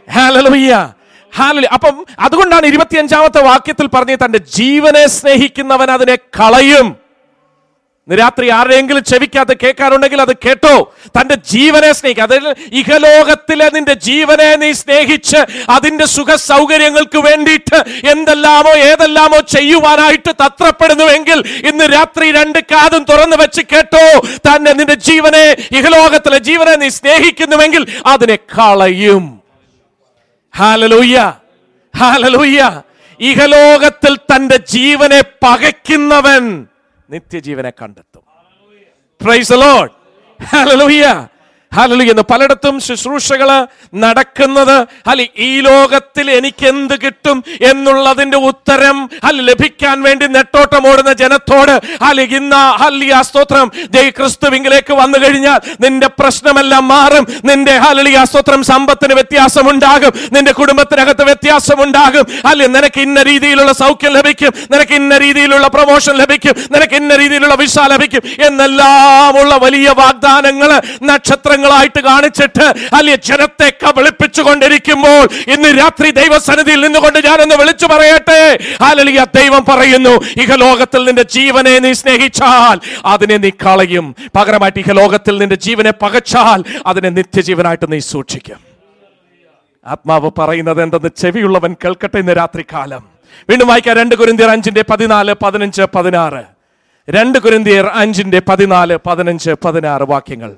ഹാലലുയ്യ ഹാലലു അപ്പം അതുകൊണ്ടാണ് ഇരുപത്തിയഞ്ചാമത്തെ വാക്യത്തിൽ പറഞ്ഞ് തന്റെ ജീവനെ സ്നേഹിക്കുന്നവൻ അതിനെ കളയും ഇന്ന് രാത്രി ആരുടെയെങ്കിലും ചെവിക്കകത്ത് കേൾക്കാറുണ്ടെങ്കിൽ അത് കേട്ടോ തന്റെ ജീവനെ സ്നേഹിക്കുക അതിൽ ഇഹലോകത്തിലെ നിന്റെ ജീവനെ നീ സ്നേഹിച്ച് അതിന്റെ സുഖ സൗകര്യങ്ങൾക്ക് വേണ്ടിയിട്ട് എന്തെല്ലാമോ ഏതെല്ലാമോ ചെയ്യുവാനായിട്ട് തത്രപ്പെടുന്നുവെങ്കിൽ ഇന്ന് രാത്രി രണ്ട് കാതും തുറന്നു വെച്ച് കേട്ടോ തന്നെ നിന്റെ ജീവനെ ഇഹലോകത്തിലെ ജീവനെ നീ സ്നേഹിക്കുന്നുവെങ്കിൽ അതിനെ കളയും ഹാലലൂയ്യ ഹാലലൂയ്യ ഇഹലോകത്തിൽ തന്റെ ജീവനെ പകയ്ക്കുന്നവൻ നിത്യജീവനെ കണ്ടെത്തും പ്രൈസ് ലോഡ് ഹല്ലേലൂയ ഹല്ലേലൂയ എന്ന് പലയിടത്തും ശുശ്രൂഷകള് നടക്കുന്നത് അല്ലെ ഈ ലോകത്തിൽ എനിക്ക് എന്ത് കിട്ടും എന്നുള്ളതിന്റെ ഉത്തരം അല്ല ലഭിക്കാൻ വേണ്ടി നെട്ടോട്ടം ഓടുന്ന ജനത്തോട് അല്ലെ ഇന്ന് ഹല്ലിയ സ്തോത്രം ജയ് ക്രിസ്തുവിങ്കിലേക്ക് വന്നു കഴിഞ്ഞാൽ നിന്റെ പ്രശ്നമെല്ലാം മാറും നിന്റെ ഹല്ലിയ സ്തോത്രം സമ്പത്തിന് വ്യത്യാസമുണ്ടാകും നിന്റെ കുടുംബത്തിനകത്ത് വ്യത്യാസമുണ്ടാകും അല്ലെ നിനക്ക് ഇന്ന രീതിയിലുള്ള സൗഖ്യം ലഭിക്കും നിനക്ക് ഇന്ന രീതിയിലുള്ള പ്രൊമോഷൻ ലഭിക്കും നിനക്ക് ഇന്ന രീതിയിലുള്ള വിസ ലഭിക്കും എന്നെല്ലാമുള്ള വലിയ വാഗ്ദാനങ്ങൾ നക്ഷത്രങ്ങളായിട്ട് കാണിച്ചിട്ട് അല്ലെ ജനത്തെ കബളിപ്പിച്ചു കൊണ്ടിരിക്കുമ്പോൾ ഇന്ന് രാത്രി ദൈവസന്നിധിയിൽ നിന്നുകൊണ്ട് ഞാനൊന്ന് വിളിച്ചു പറയട്ടെ ഹാലലിയ ദൈവം പറയുന്നു ഇഹലോകത്തിൽ നിന്റെ ജീവനെ നീ സ്നേഹിച്ചാൽ അതിനെ നീ കളയും പകരമായിട്ട് ഇഹലോകത്തിൽ നിന്റെ ജീവനെ പകച്ചാൽ അതിനെ നിത്യജീവനായിട്ട് നീ സൂക്ഷിക്കും ആത്മാവ് പറയുന്നത് എന്തെന്ന് ചെവിയുള്ളവൻ കേൾക്കട്ടെ ഇന്ന് രാത്രി കാലം വീണ്ടും വായിക്കാം രണ്ട് കുരിന്തിയർ അഞ്ചിന്റെ പതിനാല് പതിനഞ്ച് പതിനാറ് രണ്ട് കുരിന്തിയർ അഞ്ചിന്റെ പതിനാല് പതിനഞ്ച് പതിനാറ് വാക്യങ്ങൾ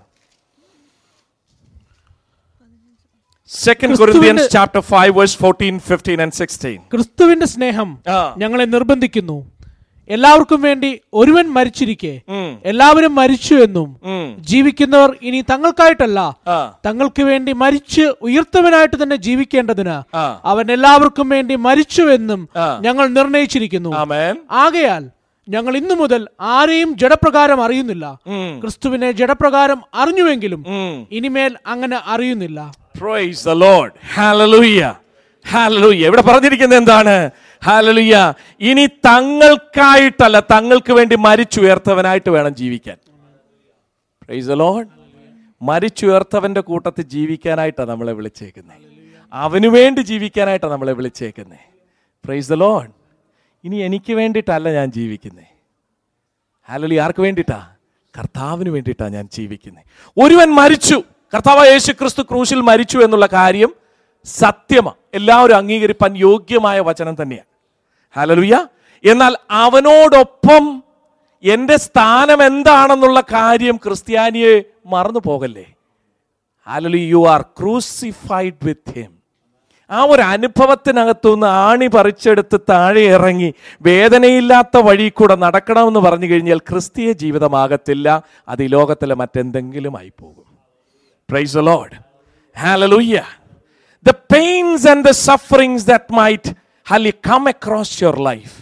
second Corinthians chapter five verse fourteen fifteen and sixteen ക്രിസ്തുവിന്റെ സ്നേഹം ആ. ഞങ്ങളെ നിർബന്ധിക്കുന്നു എല്ലാവർക്കും വേണ്ടി ഒരുവൻ മരിച്ചിരിക്കെ ഉം. എല്ലാവരും മരിച്ചു എന്നും ഉം. ജീവിക്കുന്നവർ ഇനി തങ്ങൾക്കായിട്ടല്ല ആ. തങ്ങൾക്ക് വേണ്ടി മരിച്ച് ഉയർത്തവനായിട്ട് തന്നെ ജീവിക്കേണ്ടതിന് ആ. അവൻ എല്ലാവർക്കും വേണ്ടി മരിച്ചു എന്നും ആ. ഞങ്ങൾ നിർണയിച്ചിരിക്കുന്നു ആമേൻ ആകയാൽ ഞങ്ങൾ ഇന്നു മുതൽ ആരെയും ജഡപ്രകാരം അറിയുന്നില്ല ഉം. ക്രിസ്തുവിനെ ജഡപ്രകാരം അറിഞ്ഞുവെങ്കിലും ഉം. ഇനിമേൽ അങ്ങനെ അറിയുന്നില്ല praise the lord hallelujah hallelujah ഇവിടെ പറഞ്ഞിരിക്കുന്നത് എന്താണ് ഹാലലൂയ ഇനി തങ്ങൾക്കായിട്ടല്ല തങ്ങൾക്ക് വേണ്ടി മരിച്ചുയർത്തവനായിട്ട് വേണം ജീവിക്കാൻ പ്രൈസ് ദ ലോർഡ് മരിച്ചുയർത്തവന്റെ കൂട്ടത്തിൽ ജീവിക്കാനായിട്ടാണ് നമ്മളെ വിളിച്ചേക്കുന്നത് അവന് വേണ്ടി ജീവിക്കാനായിട്ടാണ് നമ്മളെ വിളിച്ചേക്കുന്നത് പ്രൈസ് ദ ലോർഡ് ഇനി എനിക്ക് വേണ്ടിയിട്ടല്ല ഞാൻ ജീവിക്കുന്നത് ഹാലലി ആർക്ക് വേണ്ടിയിട്ടാ കർത്താവിന് വേണ്ടിയിട്ടാണ് ഞാൻ ജീവിക്കുന്നത് ഒരുവൻ മരിച്ചു കർത്താവ് യേശു ക്രിസ്തു ക്രൂശിൽ മരിച്ചു എന്നുള്ള കാര്യം സത്യമാണ് എല്ലാവരും അംഗീകരിപ്പാൻ യോഗ്യമായ വചനം തന്നെയാണ് ഹാലലുയ എന്നാൽ അവനോടൊപ്പം എൻ്റെ സ്ഥാനം എന്താണെന്നുള്ള കാര്യം ക്രിസ്ത്യാനിയെ മറന്നു പോകല്ലേ ഹാലലു you are crucified with him ആ ഒരു അനുഭവത്തിനകത്തുനിന്ന് ആണി പറിച്ചെടുത്ത് താഴെ ഇറങ്ങി വേദനയില്ലാത്ത വഴി കൂടെ നടക്കണമെന്ന് പറഞ്ഞു കഴിഞ്ഞാൽ ക്രിസ്തീയ ജീവിതമാകത്തില്ല അത് ഈ ലോകത്തിലെ മറ്റെന്തെങ്കിലും ആയി പോകും praise lord hallelujah the pains and the sufferings that might ഹലി കം അക്രോസ് യുവർ ലൈഫ്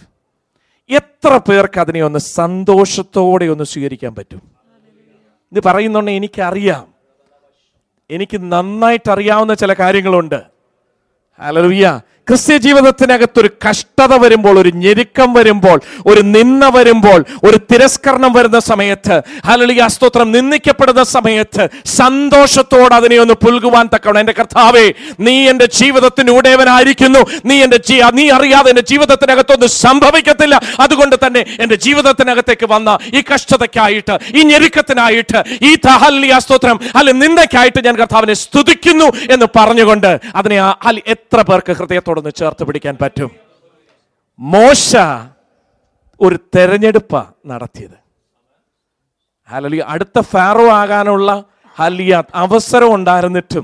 എത്ര പേർക്ക് അതിനെ ഒന്ന് സന്തോഷത്തോടെ ഒന്ന് സ്വീകരിക്കാൻ പറ്റും ഇത് പറയുന്നുണ്ട് എനിക്കറിയാം എനിക്ക് നന്നായിട്ട് അറിയാവുന്ന ചില കാര്യങ്ങളുണ്ട് ഹല്ലേലൂയ ക്രിസ്ത്യ ജീവിതത്തിനകത്തൊരു കഷ്ടത വരുമ്പോൾ ഒരു ഞെരുക്കം വരുമ്പോൾ ഒരു നിന്ന വരുമ്പോൾ ഒരു തിരസ്കരണം വരുന്ന സമയത്ത് ഹലലിയ സ്തോത്രം നിന്ദിക്കപ്പെടുന്ന സമയത്ത് സന്തോഷത്തോടെ അതിനെ ഒന്ന് പുൽകുവാൻ തക്കണം എന്റെ കർത്താവേ നീ എന്റെ ജീവിതത്തിന് ഉടയവനായിരിക്കുന്നു നീ എന്റെ ജീ- നീ അറിയാതെ എന്റെ ജീവിതത്തിനകത്തൊന്നും സംഭവിക്കത്തില്ല അതുകൊണ്ട് തന്നെ എന്റെ ജീവിതത്തിനകത്തേക്ക് വന്ന ഈ കഷ്ടതയ്ക്കായിട്ട് ഈ ഞെരുക്കത്തിനായിട്ട് ഈ തഹല്ലിയ സ്തോത്രം അല്ലെ നിന്ദയ്ക്കായിട്ട് ഞാൻ കർത്താവിനെ സ്തുതിക്കുന്നു എന്ന് പറഞ്ഞുകൊണ്ട് അതിനെ ആ- അല്ല എത്ര പേർക്ക് ഹൃദയത്തോടൊന്ന് ചേർത്ത് പിടിക്കാൻ പറ്റും മോശ ഒരു തെരഞ്ഞെടുപ്പ നടത്തിയത് ഹലിയ അടുത്ത ഫാറോ ആകാനുള്ള ഹലിയ അവസരം ഉണ്ടായിരുന്നിട്ടും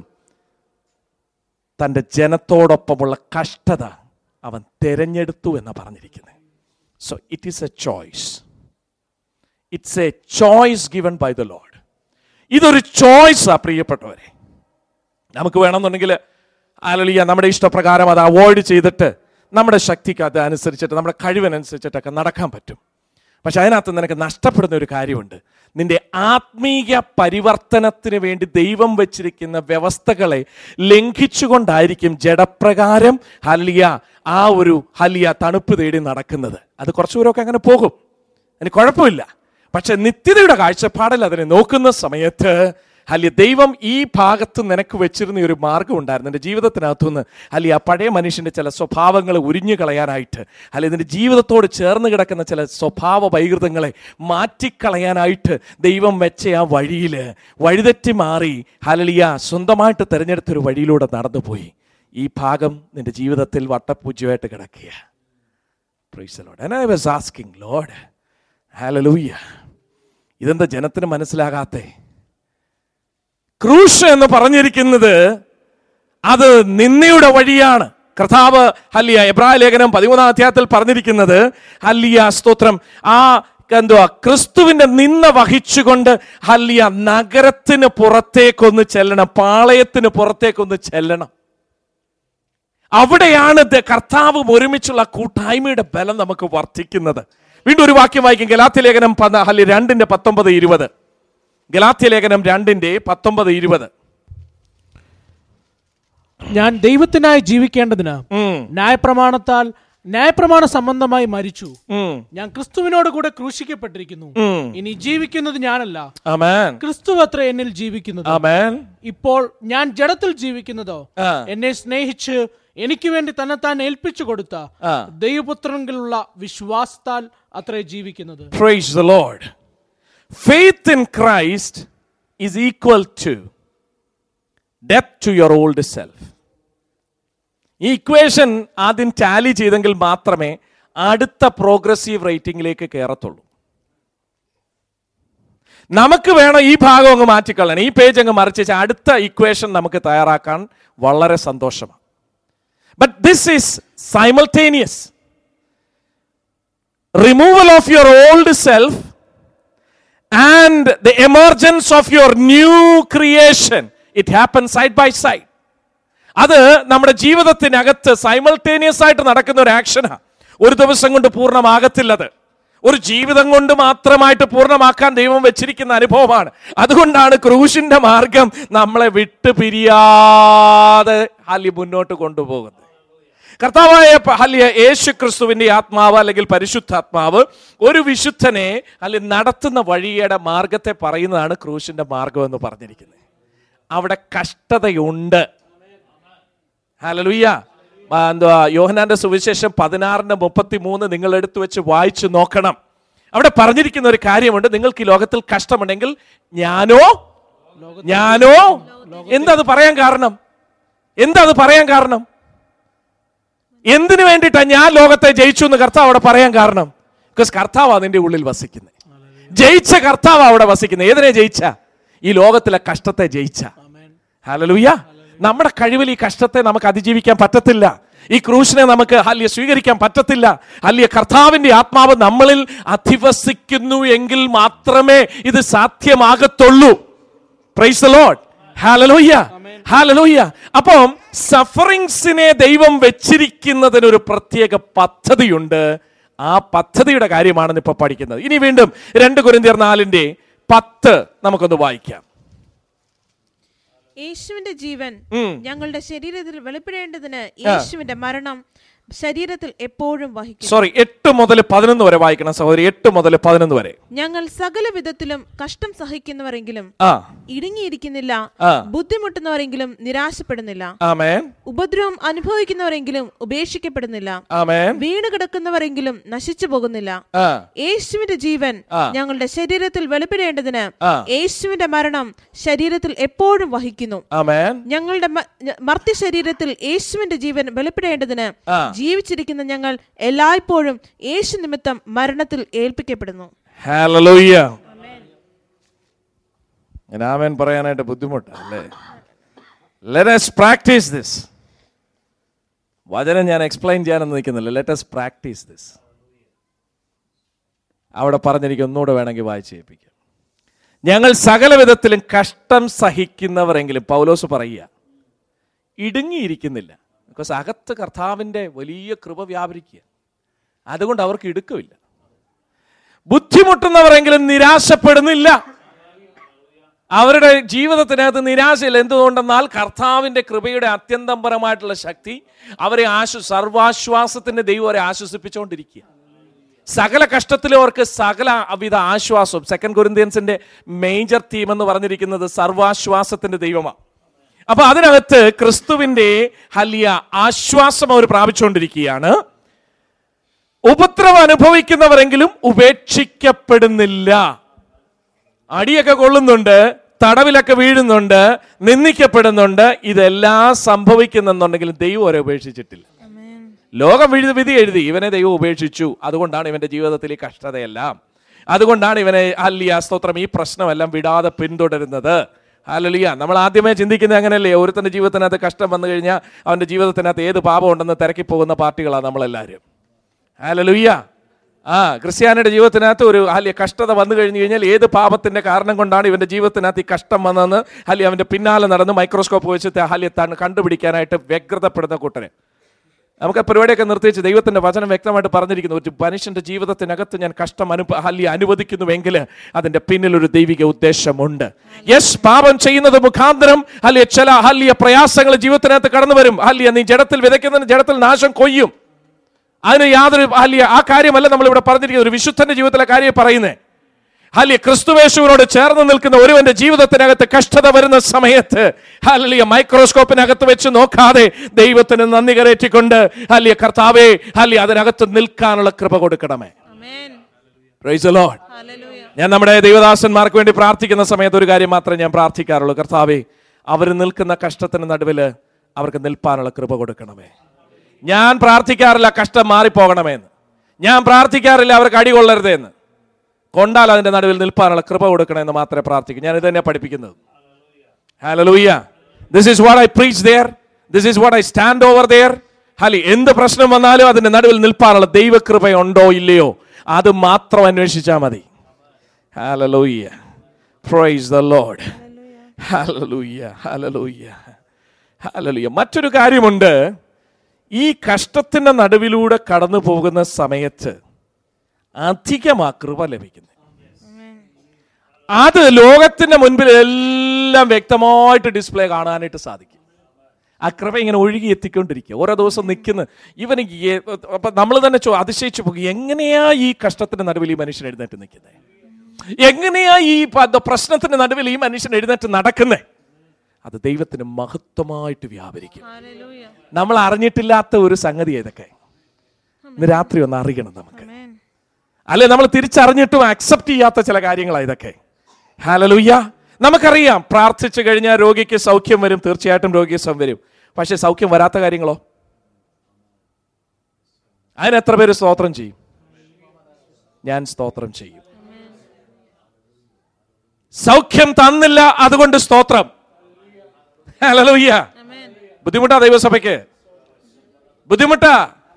തൻ്റെ ജനത്തോടൊപ്പമുള്ള കഷ്ടത അവൻ തെരഞ്ഞെടുത്തു എന്ന് പറഞ്ഞിരിക്കുന്നത് so it is a choice it's a choice given by the lord ഇതൊരു ചോയ്സാ പ്രിയപ്പെട്ടവരെ നമുക്ക് വേണമെന്നുണ്ടെങ്കിൽ ആലലിയ നമ്മുടെ ഇഷ്ടപ്രകാരം അത് അവോയ്ഡ് ചെയ്തിട്ട് നമ്മുടെ ശക്തിക്ക് അത് അനുസരിച്ചിട്ട് നമ്മുടെ കഴിവിനനുസരിച്ചിട്ടൊക്കെ നടക്കാൻ പറ്റും പക്ഷെ അതിനകത്ത് നിനക്ക് നഷ്ടപ്പെടുന്ന ഒരു കാര്യമുണ്ട് നിന്റെ ആത്മീയ പരിവർത്തനത്തിന് വേണ്ടി ദൈവം വെച്ചിരിക്കുന്ന വ്യവസ്ഥകളെ ലംഘിച്ചുകൊണ്ടായിരിക്കും ജഡപ്രകാരം ഹലിയ ആ ഒരു ഹലിയ തണുപ്പ് തേടി നടക്കുന്നത് അത് കുറച്ചു ദൂരമൊക്കെ അങ്ങനെ പോകും അതിന് കുഴപ്പമില്ല പക്ഷെ നിത്യതയുടെ കാഴ്ചപ്പാടിൽ അതിനെ നോക്കുന്ന സമയത്ത് അല്ലെ ദൈവം ഈ ഭാഗത്ത് നിനക്ക് വെച്ചിരുന്ന ഒരു മാർഗം ഉണ്ടായിരുന്നു എൻ്റെ ജീവിതത്തിനകത്തുനിന്ന് അല്ലെ ആ പഴയ മനുഷ്യൻ്റെ ചില സ്വഭാവങ്ങൾ ഉരിഞ്ഞു കളയാനായിട്ട് അല്ലെ ഇതിൻ്റെ ജീവിതത്തോട് ചേർന്ന് കിടക്കുന്ന ചില സ്വഭാവ വൈകൃതങ്ങളെ മാറ്റിക്കളയാനായിട്ട് ദൈവം വെച്ച ആ വഴിയിൽ വഴിതെറ്റി മാറി ഹലലിയ സ്വന്തമായിട്ട് തിരഞ്ഞെടുത്തൊരു വഴിയിലൂടെ നടന്നുപോയി ഈ ഭാഗം നിന്റെ ജീവിതത്തിൽ വട്ടപൂജ്യമായിട്ട് കിടക്കുക Praise the Lord. And I was asking, Lord, hallelujah. ഇതെന്താ ജനത്തിന് മനസ്സിലാകാത്തെ ക്രൂശ് എന്ന് പറഞ്ഞിരിക്കുന്നത് അത് നിന്നയുടെ വഴിയാണ് കർത്താവ് ഹല്ലിയ എബ്രായ ലേഖനം പതിമൂന്നാം അധ്യായത്തിൽ പറഞ്ഞിരിക്കുന്നത് ഹല്ലിയ സ്തോത്രം ആ എന്തുവാ ക്രിസ്തുവിന്റെ നിന്ന വഹിച്ചുകൊണ്ട് ഹല്ലിയ നഗരത്തിന് പുറത്തേക്കൊന്ന് ചെല്ലണം പാളയത്തിന് പുറത്തേക്കൊന്ന് ചെല്ലണം അവിടെയാണ് ദ- കർത്താവും ഒരുമിച്ചുള്ള കൂട്ടായ്മയുടെ ബലം നമുക്ക് വർദ്ധിക്കുന്നത് വീണ്ടും ഒരു വാക്യം വായിക്കും ഗലാത്യ ലേഖനം പന്ന- ഹല്ലി രണ്ടിന്റെ പത്തൊമ്പത് ഇരുപത് ഗലാത്യ ലേഖനം രണ്ടിന്റെ പത്തൊമ്പത് ഇരുപത് ഞാൻ ദൈവത്തിനായി ജീവിക്കേണ്ടതിന് ഉം, ന്യായപ്രമാണത്താൽ ന്യായപ്രമാണ സംബന്ധമായി മരിച്ചു ഉം, ഞാൻ ക്രിസ്തുവിനോട് കൂടെ ക്രൂശിക്കപ്പെട്ടിരിക്കുന്നു ഉം. ഇനി ജീവിക്കുന്നത് ഞാനല്ല ആമേൻ ക്രിസ്തു അത്ര എന്നിൽ ജീവിക്കുന്നത് ആമേൻ ഇപ്പോൾ ഞാൻ ജഡത്തിൽ ജീവിക്കുന്നതോ ആ. എന്നെ സ്നേഹിച്ച് എനിക്ക് വേണ്ടി തന്നെത്താൻ ഏൽപ്പിച്ചു കൊടുത്ത ആ. ദൈവപുത്രങ്കിലുള്ള വിശ്വാസത്താൽ അത്രേ ജീവിക്കുന്നത് Praise the Lord. Faith in Christ is equal to death to your old self. ഈ ഇക്വേഷൻ ആദ്യം ടാലി ചെയ്തെങ്കിൽ മാത്രമേ അടുത്ത പ്രോഗ്രസീവ് റേറ്റിംഗിലേക്ക് കയറത്തുള്ളൂ നമുക്ക് വേണം ഈ ഭാഗം അങ്ങ് മാറ്റിക്കളയണം ഈ പേജ് അങ്ങ് മറിച്ച് വെച്ചാൽ അടുത്ത ഇക്വേഷൻ നമുക്ക് തയ്യാറാക്കാൻ വളരെ സന്തോഷമാണ് but this is simultaneous removal of your old self and the emergence of your new creation it happens side by side അത് നമ്മുടെ ജീവിതത്തിനകത്ത് സൈമൾട്ടേനിയസ് ആയിട്ട് നടക്കുന്ന ഒരു ആക്ഷനാണ് ഒരു ദിവസം കൊണ്ട് പൂർണ്ണമാകത്തില്ലത് ഒരു ജീവിതം കൊണ്ട് മാത്രമായിട്ട് പൂർണ്ണമാക്കാൻ ദൈവം വെച്ചിരിക്കുന്ന അനുഭവമാണ് അതുകൊണ്ടാണ് ക്രൂശിന്റെ മാർഗം നമ്മളെ വിട്ടു പിരിയാതെ ഹലി മുന്നോട്ട് കൊണ്ടുപോകുന്നത് കർത്താവായ പ- ഹല്ലിയ യേശു ക്രിസ്തുവിന്റെ ആത്മാവ് അല്ലെങ്കിൽ പരിശുദ്ധാത്മാവ് ഒരു വിശുദ്ധനെ അല്ലെങ്കിൽ നടത്തുന്ന വഴിയുടെ മാർഗത്തെ പറയുന്നതാണ് ക്രൂശിന്റെ മാർഗം എന്ന് പറഞ്ഞിരിക്കുന്നത് അവിടെ കഷ്ടതയുണ്ട് ഹലലുയ്യ എന്തുവാ യോഹനാന്റെ സുവിശേഷം പതിനാറിന്റെ മുപ്പത്തി മൂന്ന് നിങ്ങൾ എടുത്തു വെച്ച് വായിച്ചു നോക്കണം അവിടെ പറഞ്ഞിരിക്കുന്ന ഒരു കാര്യമുണ്ട് നിങ്ങൾക്ക് ഈ ലോകത്തിൽ കഷ്ടമുണ്ടെങ്കിൽ ഞാനോ ഞാനോ എന്താ അത് പറയാൻ കാരണം എന്താ അത് പറയാൻ കാരണം എന്തിനു വേണ്ടിയിട്ടാണ് ഞാൻ ലോകത്തെ ജയിച്ചു എന്ന് കർത്താവ് അവിടെ പറയാൻ കാരണം ബിക്കോസ് കർത്താവ് അതിന്റെ ഉള്ളിൽ വസിക്കുന്നത് ജയിച്ച കർത്താവ് അവിടെ വസിക്കുന്നത് ഏതിനെ ജയിച്ച ഈ ലോകത്തിലെ കഷ്ടത്തെ ജയിച്ച ഹലലുയ്യ നമ്മുടെ കഴിവിൽ ഈ കഷ്ടത്തെ നമുക്ക് അതിജീവിക്കാൻ പറ്റത്തില്ല ഈ ക്രൂശിനെ നമുക്ക് ഹല്യ സ്വീകരിക്കാൻ പറ്റത്തില്ല ഹല്യ കർത്താവിന്റെ ആത്മാവ് നമ്മളിൽ അധിവസിക്കുന്നു എങ്കിൽ മാത്രമേ ഇത് സാധ്യമാകത്തുള്ളൂ praise the lord hallelujah hallelujah അപ്പം സഫറിങ്സിനെ ദൈവം വെച്ചിരിക്കുന്നതിന് ഒരു പ്രത്യേക പദ്ധതിയുണ്ട് ആ പദ്ധതിയുടെ കാര്യമാണ് ഇപ്പൊ പഠിക്കുന്നത് ഇനി വീണ്ടും രണ്ട് കുരിന്തിയർ നാലിന്റെ പത്ത് നമുക്കൊന്ന് വായിക്കാം യേശുവിന്റെ ജീവൻ ഉം. ഞങ്ങളുടെ ശരീരത്തിൽ വെളിപ്പെടേണ്ടതിന് യേശുവിന്റെ മരണം ശരീരത്തിൽ എപ്പോഴും വഹിക്കും സോറി എട്ട് മുതൽ പതിനൊന്ന് വരെ വായിക്കണം സഹോദരി എട്ട് മുതൽ പതിനൊന്ന് വരെ ഞങ്ങൾ സകല വിധത്തിലും കഷ്ടം സഹിക്കുന്നവരെങ്കിലും ആ ഇടുങ്ങിയിരിക്കുന്നില്ല ആ. ബുദ്ധിമുട്ടുന്നവരെങ്കിലും നിരാശപ്പെടുന്നില്ല ആമേൻ ഉപദ്രവം അനുഭവിക്കുന്നവരെങ്കിലും ഉപേക്ഷിക്കപ്പെടുന്നില്ല ആമേൻ വീണ് കിടക്കുന്നവരെങ്കിലും നശിച്ചു പോകുന്നില്ല ആ യേശുവിന്റെ ജീവൻ ആ. ഞങ്ങളുടെ ശരീരത്തിൽ വെളിപ്പെടേണ്ടതിന് ആ. യേശുവിന്റെ മരണം ശരീരത്തിൽ എപ്പോഴും വഹിക്കുന്നു ആമേൻ ഞങ്ങളുടെ മ- ഞ- മർത്യ ശരീരത്തിൽ യേശുവിന്റെ ജീവൻ വെളിപ്പെടേണ്ടതിന് ആ. ജീവിച്ചിരിക്കുന്ന ഞങ്ങൾ എല്ലായ്പ്പോഴും യേശു നിമിത്തം മരണത്തിൽ ഏൽപ്പിക്കപ്പെടുന്നു ഹാലലൂയ്യ ഞാൻ ആമേൻ പറയാനായിട്ട് ബുദ്ധിമുട്ടാണ് അല്ലേ ലെറ്റ് പ്രാക്ടീസ് ദിസ് വചനം ഞാൻ എക്സ്പ്ലെയിൻ ചെയ്യാനൊന്നും നിൽക്കുന്നില്ല ലെറ്റ് us പ്രാക്ടീസ് ദിസ് അവിടെ പറഞ്ഞെനിക്ക് ഒന്നുകൂടെ വേണമെങ്കിൽ വായിച്ച് കേൾപ്പിക്കാം ഞങ്ങൾ സകല വിധത്തിലും കഷ്ടം സഹിക്കുന്നവരെങ്കിലും പൗലോസ് പറയുക ഇടുങ്ങിയിരിക്കുന്നില്ല ബിക്കോസ് അകത്ത് കർത്താവിൻ്റെ വലിയ കൃപ വ്യാപരിക്കുക അതുകൊണ്ട് അവർക്ക് ഇടുക്കമില്ല ബുദ്ധിമുട്ടുന്നവരെങ്കിലും നിരാശപ്പെടുന്നില്ല അവരുടെ ജീവിതത്തിനകത്ത് നിരാശയില്ല എന്തുകൊണ്ടെന്നാൽ കർത്താവിന്റെ കൃപയുടെ അത്യന്തപരമായിട്ടുള്ള ശക്തി അവരെ ആശ്വ സർവാശ്വാസത്തിന്റെ ദൈവം അവരെ ആശ്വസിപ്പിച്ചുകൊണ്ടിരിക്കുക സകല കഷ്ടത്തിലും അവർക്ക് സകല അവിധ ആശ്വാസവും സെക്കൻഡ് കൊരിന്ത്യൻസിന്റെ മേജർ തീം എന്ന് പറഞ്ഞിരിക്കുന്നത് സർവാശ്വാസത്തിന്റെ ദൈവമാണ് അപ്പൊ അതിനകത്ത് ക്രിസ്തുവിന്റെ വലിയ ആശ്വാസം അവർ പ്രാപിച്ചുകൊണ്ടിരിക്കുകയാണ് ഉപദ്രവം അനുഭവിക്കുന്നവരെങ്കിലും ഉപേക്ഷിക്കപ്പെടുന്നില്ല അടിയൊക്കെ കൊള്ളുന്നുണ്ട് തടവിലൊക്കെ വീഴുന്നുണ്ട് നിന്ദിക്കപ്പെടുന്നുണ്ട് ഇതെല്ലാം സംഭവിക്കുന്നെന്നുണ്ടെങ്കിലും ദൈവം അവരെ ഉപേക്ഷിച്ചിട്ടില്ല ലോകം വിധി വിധി എഴുതി ഇവനെ ദൈവം ഉപേക്ഷിച്ചു അതുകൊണ്ടാണ് ഇവന്റെ ജീവിതത്തിൽ ഈ കഷ്ടതയെല്ലാം അതുകൊണ്ടാണ് ഇവനെ അല്ലിയ സ്തോത്രം ഈ പ്രശ്നമെല്ലാം വിടാതെ പിന്തുടരുന്നത് അല്ലലിയ നമ്മൾ ആദ്യമേ ചിന്തിക്കുന്നത് അങ്ങനെയല്ലേ ഒരുത്തന്റെ ജീവിതത്തിനകത്ത് കഷ്ടം വന്നു കഴിഞ്ഞാൽ അവന്റെ ജീവിതത്തിനകത്ത് ഏത് പാപം ഉണ്ടെന്ന് തിരക്കി പോകുന്ന പാർട്ടികളാണ് നമ്മളെല്ലാവരും ഹല്ലേലൂയ ആ ക്രിസ്ത്യാനിയുടെ ജീവിതത്തിനകത്ത് ഒരു അല്ലെ കഷ്ടത വന്നു കഴിഞ്ഞു കഴിഞ്ഞാൽ ഏത് പാപത്തിന്റെ കാരണം കൊണ്ടാണ് ഇവന്റെ ജീവിതത്തിനകത്ത് ഈ കഷ്ടം വന്നതെന്ന് അല്ലെ അവന്റെ പിന്നാലെ നടന്ന് മൈക്രോസ്കോപ്പ് വെച്ച് ഹല്യ താൻ കണ്ടുപിടിക്കാനായിട്ട് വ്യഗ്രതപ്പെടുന്ന കൂട്ടരെ നമുക്ക് ആ പരിപാടിയൊക്കെ നിർത്തിവെച്ച് ദൈവത്തിന്റെ വചനം വ്യക്തമായിട്ട് പറഞ്ഞിരിക്കുന്നു ഒരു മനുഷ്യന്റെ ജീവിതത്തിനകത്ത് ഞാൻ കഷ്ടം അനു ഹല്യ അനുവദിക്കുന്നുവെങ്കിൽ അതിന്റെ പിന്നിൽ ഒരു ദൈവിക ഉദ്ദേശമുണ്ട് യെസ് പാപം ചെയ്യുന്നത് മുഖാന്തരം ഹല്യ ചില ഹല്യ പ്രയാസങ്ങൾ ജീവിതത്തിനകത്ത് കടന്നു വരും ഹല്യ നീ ജഡത്തിൽ വിതയ്ക്കുന്നതിന് ജഡത്തിൽ നാശം കൊയ്യും അതിന് യാതൊരു ഹല്യ ആ കാര്യമല്ല നമ്മൾ ഇവിടെ പറഞ്ഞിരിക്കുന്നത് ഒരു വിശുദ്ധന്റെ ജീവിതത്തിലെ കാര്യം പറയുന്നത് ഹല്യ ക്രിസ്തുവേശുവിനോട് ചേർന്ന് നിൽക്കുന്ന ഒരുവന്റെ ജീവിതത്തിനകത്ത് കഷ്ടത വരുന്ന സമയത്ത് ഹല്ലിയ മൈക്രോസ്കോപ്പിനകത്ത് വെച്ച് നോക്കാതെ ദൈവത്തിന് നന്ദി കരേറ്റിക്കൊണ്ട് ഹല്യ കർത്താവേ ഹല്യ അതിനകത്ത് നിൽക്കാനുള്ള കൃപ കൊടുക്കണമേ Amen. Praise the Lord. Hallelujah. ഞാൻ നമ്മുടെ ദൈവദാസന്മാർക്ക് വേണ്ടി പ്രാർത്ഥിക്കുന്ന സമയത്ത് ഒരു കാര്യം മാത്രമേ ഞാൻ പ്രാർത്ഥിക്കാറുള്ളൂ കർത്താവേ അവർ നിൽക്കുന്ന കഷ്ടത്തിന് നടുവിൽ അവർക്ക് നിൽപ്പാനുള്ള കൃപ കൊടുക്കണമേ ഞാൻ പ്രാർത്ഥിക്കാറില്ല കഷ്ടം മാറിപ്പോകണമെന്ന് ഞാൻ പ്രാർത്ഥിക്കാറില്ല അവർക്ക് അടി കൊള്ളരുതേ എന്ന് കൊണ്ടാൽ അതിന്റെ നടുവിൽ നിൽപ്പാനുള്ള കൃപ കൊടുക്കണമെന്ന് മാത്രമേ പ്രാർത്ഥിക്കൂ ഞാൻ ഇത് തന്നെ പഠിപ്പിക്കുന്നത് hallelujah this is what I preach there this is what I stand over there ഹലി എന്ത് പ്രശ്നം വന്നാലും അതിന്റെ നടുവിൽ നിൽപ്പാനുള്ള ദൈവകൃപയുണ്ടോ ഇല്ലയോ അത് മാത്രം അന്വേഷിച്ചാൽ മതി hallelujah praise the lord hallelujah hallelujah hallelujah മറ്റൊരു കാര്യമുണ്ട് ഈ കഷ്ടത്തിന്റെ നടുവിലൂടെ കടന്നു പോകുന്ന സമയത്ത് അധികം ആ കൃപ ലഭിക്കുന്നത് അത് ലോകത്തിന്റെ മുൻപിൽ എല്ലാം വ്യക്തമായിട്ട് ഡിസ്പ്ലേ കാണാനായിട്ട് സാധിക്കും ആ കൃപ ഇങ്ങനെ ഒഴുകി എത്തിക്കൊണ്ടിരിക്കുക ഓരോ ദിവസം നിൽക്കുന്ന ഇവന് ഏ- അപ്പൊ നമ്മൾ തന്നെ ചോ അതിശയിച്ചു പോകും എങ്ങനെയാ ഈ കഷ്ടത്തിന്റെ നടുവിൽ ഈ മനുഷ്യൻ എഴുന്നേറ്റ് നിൽക്കുന്നത് എങ്ങനെയാ ഈ പ- പ്രശ്നത്തിന്റെ നടുവിൽ ഈ മനുഷ്യൻ എഴുന്നേറ്റ് നടക്കുന്നത് അത് ദൈവത്തിന് മഹത്വമായിട്ട് വ്യാപരിക്കും Hallelujah. നമ്മൾ അറിഞ്ഞിട്ടില്ലാത്ത ഒരു സംഗതി ഇതൊക്കെ ഇന്ന് രാത്രി ഒന്ന് അറിയണം നമുക്ക് Amen. അല്ലെ നമ്മൾ തിരിച്ചറിഞ്ഞിട്ടും അക്സെപ്റ്റ് ചെയ്യാത്ത ചില കാര്യങ്ങളാണ് ഇതൊക്കെ ഹാലലൂയ്യ നമുക്കറിയാം പ്രാർത്ഥിച്ചു കഴിഞ്ഞാൽ രോഗിക്ക് സൗഖ്യം വരും തീർച്ചയായിട്ടും രോഗിക്ക് സൗഖ്യം വരും പക്ഷെ സൗഖ്യം വരാത്ത കാര്യങ്ങളോ അതിന് എത്ര പേര് സ്തോത്രം ചെയ്യും ഞാൻ സ്തോത്രം ചെയ്യും സൗഖ്യം തന്നില്ല അതുകൊണ്ട് സ്തോത്രം ഹല്ലേലൂയ Amen. ബുദ്ധിമുട്ടാ ദൈവസഭയ്ക്ക് ബുദ്ധിമുട്ടാ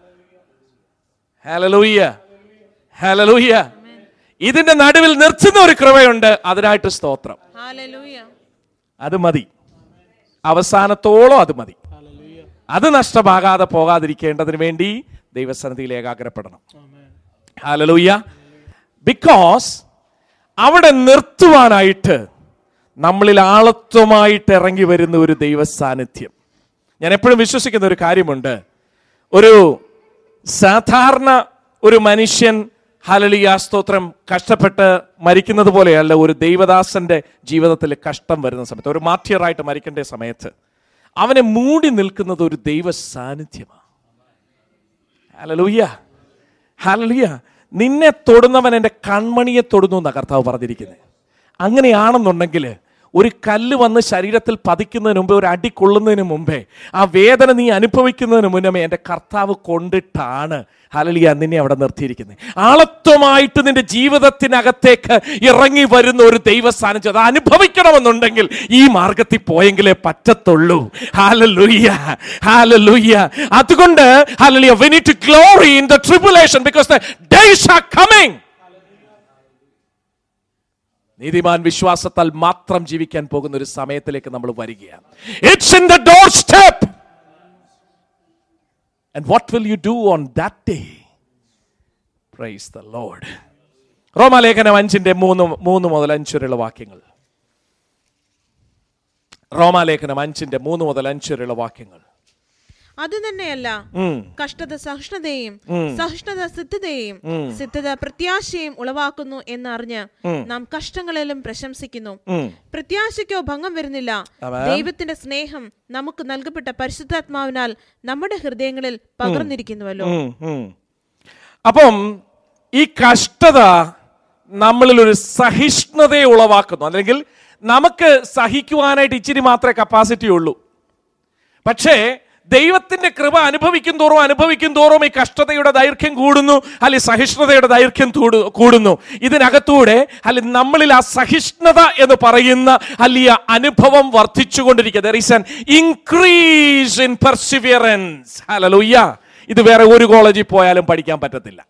ഹലലൂയ്യ ഹലലൂയ്യ ഇതിന്റെ നടുവിൽ നിർത്തുന്ന ഒരു കൃപയുണ്ട് അതിനായിട്ട് സ്തോത്രം Hallelujah. അത് മതി അവസാനത്തോളം അത് മതി അത് നഷ്ടമാകാതെ പോകാതിരിക്കേണ്ടതിന് വേണ്ടി ദൈവസന്നിധിയിൽ ഏകാഗ്രപ്പെടണം ഹലലൂയ്യ ബിക്കോസ് അവിടെ നിർത്തുവാനായിട്ട് നമ്മളിൽ ആളത്വമായിട്ട് ഇറങ്ങി വരുന്ന ഒരു ദൈവ സാന്നിധ്യം ഞാൻ എപ്പോഴും വിശ്വസിക്കുന്ന ഒരു കാര്യമുണ്ട് ഒരു സാധാരണ ഒരു മനുഷ്യൻ ഹലലിയ സ്തോത്രം കഷ്ടപ്പെട്ട് മരിക്കുന്നത് പോലെയല്ല ഒരു ദൈവദാസന്റെ ജീവിതത്തിൽ കഷ്ടം വരുന്ന സമയത്ത് ഒരു മാധ്യറായിട്ട് മരിക്കേണ്ട സമയത്ത് അവനെ മൂടി നിൽക്കുന്നത് ഒരു ദൈവ സാന്നിധ്യമാണ് ഹലലൂയ്യ ഹലലൂയ്യ നിന്നെ തൊടുന്നവൻ എൻ്റെ കൺമണിയെ തൊടുന്നു എന്നാണ് കർത്താവ് പറഞ്ഞിരിക്കുന്നത് അങ്ങനെയാണെന്നുണ്ടെങ്കിൽ ഒരു കല്ല് വന്ന് ശരീരത്തിൽ പതിക്കുന്നതിന് മുമ്പേ ഒരു അടി കൊള്ളുന്നതിന് മുമ്പേ ആ വേദന നീ അനുഭവിക്കുന്നതിന് മുന്നമേ എൻ്റെ കർത്താവ് കൊണ്ടിട്ടാണ് ഹലലിയ നിന്നെ അവിടെ നിർത്തിയിരിക്കുന്നത് ആളത്വമായിട്ട് നിന്റെ ജീവിതത്തിനകത്തേക്ക് ഇറങ്ങി വരുന്ന ഒരു ദൈവ സാന്നിധ്യം അത് അനുഭവിക്കണമെന്നുണ്ടെങ്കിൽ ഈ മാർഗത്തിൽ പോയെങ്കിലേ പറ്റത്തുള്ളൂ ഹാലലുയ്യ ഹാലലുയ്യ അതുകൊണ്ട് ഹാലലിയ we need to glory in the tribulation because the days are coming നീതിമാൻ വിശ്വാസത്താൽ മാത്രം ജീവിക്കാൻ പോകുന്ന ഒരു സമയത്തിലേക്ക് നമ്മൾ വരികയാണ് it's in the doorstep and what will you do on that day praise the lord റോമാലേഖനം അഞ്ചിന്റെ മൂന്ന് മൂന്ന് മുതൽ അഞ്ച് വരെയുള്ള വാക്യങ്ങൾ റോമാലേഖനം അഞ്ചിന്റെ മൂന്ന് മുതൽ അഞ്ച് വരെയുള്ള വാക്യങ്ങൾ അത് തന്നെയല്ല ഉം. കഷ്ടത സഹിഷ്ണുതയും സഹിഷ്ണുത സിദ്ധതയും സിദ്ധത പ്രത്യാശയും ഉളവാക്കുന്നു എന്നറിഞ്ഞ് നാം കഷ്ടങ്ങളിലും പ്രശംസിക്കുന്നു ഉം. പ്രത്യാശയ്ക്കോ ഭംഗം വരുന്നില്ല ദൈവത്തിന്റെ സ്നേഹം നമുക്ക് നൽകപ്പെട്ട പരിശുദ്ധാത്മാവിനാൽ നമ്മുടെ ഹൃദയങ്ങളിൽ പകർന്നിരിക്കുന്നുവല്ലോ ഉം, ഉം. അപ്പം ഈ കഷ്ടത നമ്മളിൽ ഒരു സഹിഷ്ണുതയെ ഉളവാക്കുന്നു അല്ലെങ്കിൽ നമുക്ക് സഹിക്കുവാനായിട്ട് ഇച്ചിരി മാത്രമേ കപ്പാസിറ്റി ഉള്ളൂ പക്ഷേ ദൈവത്തിന്റെ കൃപ അനുഭവിക്കും തോറും അനുഭവിക്കും തോറും ഈ കഷ്ടതയുടെ ദൈർഘ്യം കൂടുന്നു അല്ലെങ്കിൽ സഹിഷ്ണുതയുടെ ദൈർഘ്യം തൂടു- കൂടുന്നു ഇതിനകത്തൂടെ അല്ലെങ്കിൽ നമ്മളിൽ ആ സഹിഷ്ണുത എന്ന് പറയുന്ന വലിയ അനുഭവം വർദ്ധിച്ചുകൊണ്ടിരിക്കുക there is an increase in perseverance hallelujah ഇത് വേറെ ഒരു കോളേജിൽ പോയാലും പഠിക്കാൻ പറ്റത്തില്ല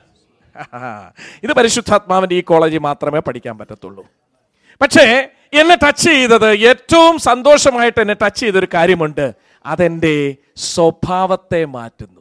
ഇത് പരിശുദ്ധാത്മാവിന്റെ ഈ കോളേജിൽ മാത്രമേ പഠിക്കാൻ പറ്റത്തുള്ളൂ പക്ഷേ എന്നെ ടച്ച് ചെയ്തത് ഏറ്റവും സന്തോഷമായിട്ട് എന്നെ ടച്ച് ചെയ്തൊരു കാര്യമുണ്ട് അതെന്റെ സ്വഭാവത്തെ മാറ്റുന്നു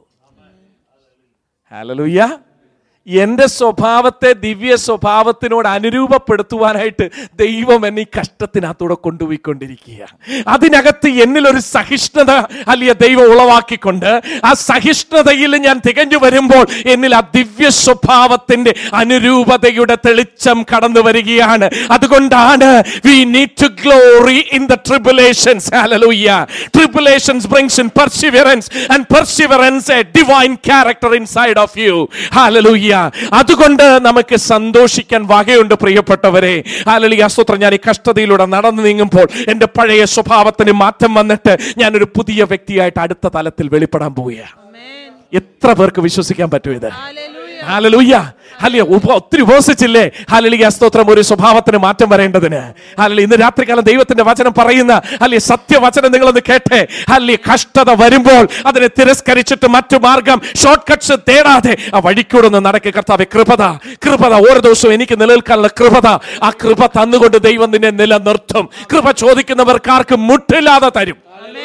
ഹലലുയ്യ എന്റെ സ്വഭാവത്തെ ദിവ്യ സ്വഭാവത്തിനോട് അനുരൂപപ്പെടുത്തുവാനായിട്ട് ദൈവം എന്നെ ഈ കഷ്ടത്തിനകത്തൂടെ കൊണ്ടുപോയിക്കൊണ്ടിരിക്കുക അതിനകത്ത് എന്നിൽ ഒരു സഹിഷ്ണുത അല്ലിയ ദൈവം ഉളവാക്കിക്കൊണ്ട് ആ സഹിഷ്ണുതയിൽ ഞാൻ തികഞ്ഞു വരുമ്പോൾ എന്നിൽ ആ ദിവ്യ സ്വഭാവത്തിന്റെ അനുരൂപതയുടെ തെളിച്ചം കടന്നു വരികയാണ് അതുകൊണ്ടാണ് we need to glory in the tribulations hallelujah tribulations brings in perseverance and perseverance a divine character inside of you hallelujah അതുകൊണ്ട് നമുക്ക് സന്തോഷിക്കാൻ വകയുണ്ട് പ്രിയപ്പെട്ടവരെ ഹല്ലേലൂയ സ്തോത്രം ഞാൻ ഈ കഷ്ടതയിലൂടെ നടന്നു നീങ്ങുമ്പോൾ എൻ്റെ പഴയ സ്വഭാവത്തിന് മാറ്റം വന്നിട്ട് ഞാനൊരു പുതിയ വ്യക്തിയായിട്ട് അടുത്ത തലത്തിൽ വെളിപ്പെടാൻ പോവുകയാണ് ആമേൻ. എത്ര പേർക്ക് വിശ്വസിക്കാൻ പറ്റും ഇത് ഹല്ലേലൂയ. ഹാലലൂയ്യ ഹലിയ ഒത്തിരി ഉപവസിച്ചില്ലേ ഹാലലിയ സ്തോത്രം ഒരു സ്വഭാവത്തിന് മാറ്റം വരേണ്ടതിന് ഹാലലി ഇന്ന് രാത്രികാലം ദൈവത്തിന്റെ വചനം പറയുന്ന അല്ലെ സത്യവചനം നിങ്ങളൊന്ന് കേട്ടെ ഹല്ലി കഷ്ടത വരുമ്പോൾ അതിനെ തിരസ്കരിച്ചിട്ട് മറ്റു മാർഗം ഷോർട്ട് കട്ട്സ് തേടാതെ ആ വഴിക്കൂടെ ഒന്ന് നടക്കുക കർത്താവെ കൃപത കൃപത ഓരോ ദിവസവും എനിക്ക് നിലനിൽക്കാനുള്ള കൃപത ആ കൃപ തന്നുകൊണ്ട് ദൈവം നിന്നെ നിലനിർത്തും കൃപ ചോദിക്കുന്നവർക്ക് ആർക്കും മുട്ടില്ലാതെ തരും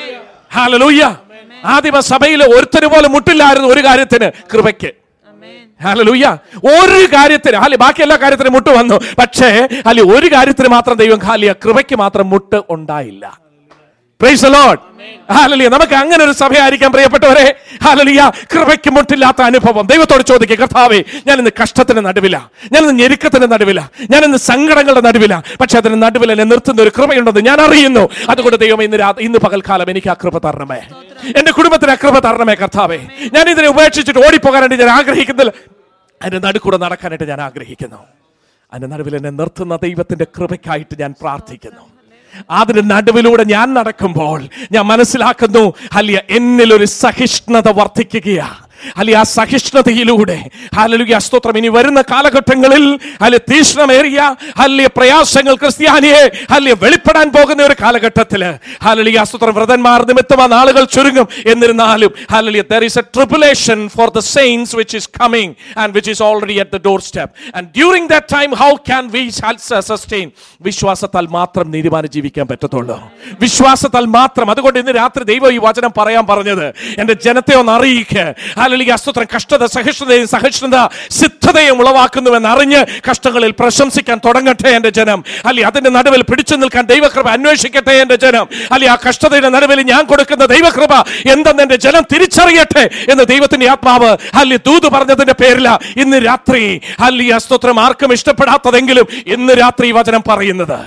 ഹാലലൂയ്യ ആദിമ സഭയിലെ ഒരുത്തന് പോലും മുട്ടില്ലായിരുന്നു ഒരു കാര്യത്തിന് കൃപയ്ക്ക് ആമേൻ. ഹല്ലേലൂയ ഒരു കാര്യത്തിന് അല്ലെ ബാക്കി എല്ലാ കാര്യത്തിനും മുട്ട് വന്നു പക്ഷേ അല്ലെ ഒരു കാര്യത്തിന് മാത്രം ദൈവം ഹാലിയ കൃപയ്ക്ക് മാത്രം മുട്ട് ഉണ്ടായില്ല പ്രൈസ് the Lord. ഹല്ലേലൂയ നമുക്ക് അങ്ങനെ ഒരു സഭയായിരിക്കാൻ പ്രിയപ്പെട്ടവരെ ഹാലലിയ കൃപയ്ക്ക് മുട്ടില്ലാത്ത അനുഭവം ദൈവത്തോട് ചോദിക്കുക കർത്താവേ ഞാൻ ഇന്ന് കഷ്ടത്തിന് നടുവില ഞാൻ ഇന്ന് ഞെരുക്കത്തിന് നടുവില ഞാൻ ഇന്ന് സങ്കടങ്ങളുടെ നടുവില പക്ഷെ അതിന് നടുവിൽ എന്നെ നിർത്തുന്ന ഒരു കൃപയുണ്ടെന്ന് ഞാൻ അറിയുന്നു അതുകൊണ്ട് ദൈവം ഇന്ന് രാ- ഇന്ന് പകൽക്കാലം എനിക്ക് ആ കൃപ തരണമേ എന്റെ കുടുംബത്തിന് ആ കൃപ തരണമേ കർത്താവേ ഞാൻ ഇതിനെ ഉപേക്ഷിച്ചിട്ട് ഓടിപ്പോകാനായിട്ട് ഞാൻ ആഗ്രഹിക്കുന്നില്ല അതിന്റെ നടുക്കൂടെ നടക്കാനായിട്ട് ഞാൻ ആഗ്രഹിക്കുന്നു അതിന്റെ നടുവിൽ എന്നെ നിർത്തുന്ന ദൈവത്തിന്റെ കൃപയ്ക്കായിട്ട് ഞാൻ പ്രാർത്ഥിക്കുന്നു അതിന്റെ നടുവിലൂടെ ഞാൻ നടക്കുമ്പോൾ ഞാൻ മനസ്സിലാക്കുന്നു അല്ലിയ എന്നിൽ ഒരു സഹിഷ്ണുത വർദ്ധിക്കുകയാ അല്ലെ ആ സഹിഷ്ണുതയിലൂടെ ഹല്ലേലൂയ സ്തോത്രം ഇനി വരുന്ന കാലഘട്ടങ്ങളിൽ അല്ലെ തീഷ്ണമേറിയ അല്ലെ പ്രയാസങ്ങൾ ക്രിസ്ത്യാനിയെ അല്ലെ വെളിപ്പെടാൻ പോകുന്ന ഒരു കാലഘട്ടത്തില് ഹല്ലേലൂയ സ്തോത്രം വ്രതന്മാർ നിമിത്തം ആ നാളുകൾ ചുരുങ്ങും എന്നിരുന്നാലും hallelujah there is a tribulation for the saints which is coming and which is already at the doorstep and during that time how can we sustain വിശ്വാസത്താൽ മാത്രം നീതിമാനം ജീവിക്കാൻ പറ്റത്തുള്ളൂ വിശ്വാസത്താൽ മാത്രം അതുകൊണ്ട് ഇന്ന് രാത്രി ദൈവം ഈ വചനം പറയാൻ പറഞ്ഞത് എന്റെ ജനത്തെ ഒന്ന് അറിയിക്കുക അല്ലെങ്കിൽ അസ്തോത്രം കഷ്ടത സഹിഷ്ണുതയും സഹിഷ്ണുത സിദ്ധതയും ഉളവാക്കുന്നുവെന്ന് അറിഞ്ഞ് കഷ്ടങ്ങളിൽ പ്രശംസിക്കാൻ തുടങ്ങട്ടെ എന്റെ ജനം അല്ലെ അതിന്റെ നടുവിൽ പിടിച്ചു നിൽക്കാൻ ദൈവകൃപ അന്വേഷിക്കട്ടെ എന്റെ ജനം അല്ലെ ആ കഷ്ടതയുടെ നടുവിൽ ഞാൻ കൊടുക്കുന്ന ദൈവകൃപ എന്തെന്ന് എന്റെ ജനം തിരിച്ചറിയട്ടെ എന്ന് ദൈവത്തിന്റെ ആത്മാവ് അല്ലെ ദൂത് പറഞ്ഞതിന്റെ പേരില ഇന്ന് രാത്രി അല്ലി അസ്തോത്രം ആർക്കും ഇഷ്ടപ്പെടാത്തതെങ്കിലും ഇന്ന് രാത്രി ഈ വചനം പറയുന്നത്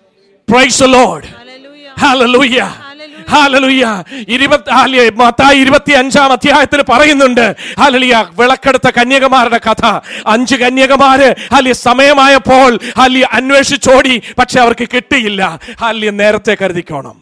price the Lord. Hallelujah. Hallelujah. Hallelujah. ഹാലലുയ്യ ഇരുപത്തി ഹാലിയ മത്തായി ഇരുപത്തി അഞ്ചാം അധ്യായത്തിൽ പറയുന്നുണ്ട് ഹാലലിയ വിളക്കെടുത്ത കന്യകമാരുടെ കഥ അഞ്ച് കന്യകമാര് ഹാലിയ സമയമായപ്പോൾ ഹാലിയ അന്വേഷിച്ചോടി പക്ഷെ അവർക്ക് കിട്ടിയില്ല ഹാലിയ നേരത്തെ കരുതിക്കോണം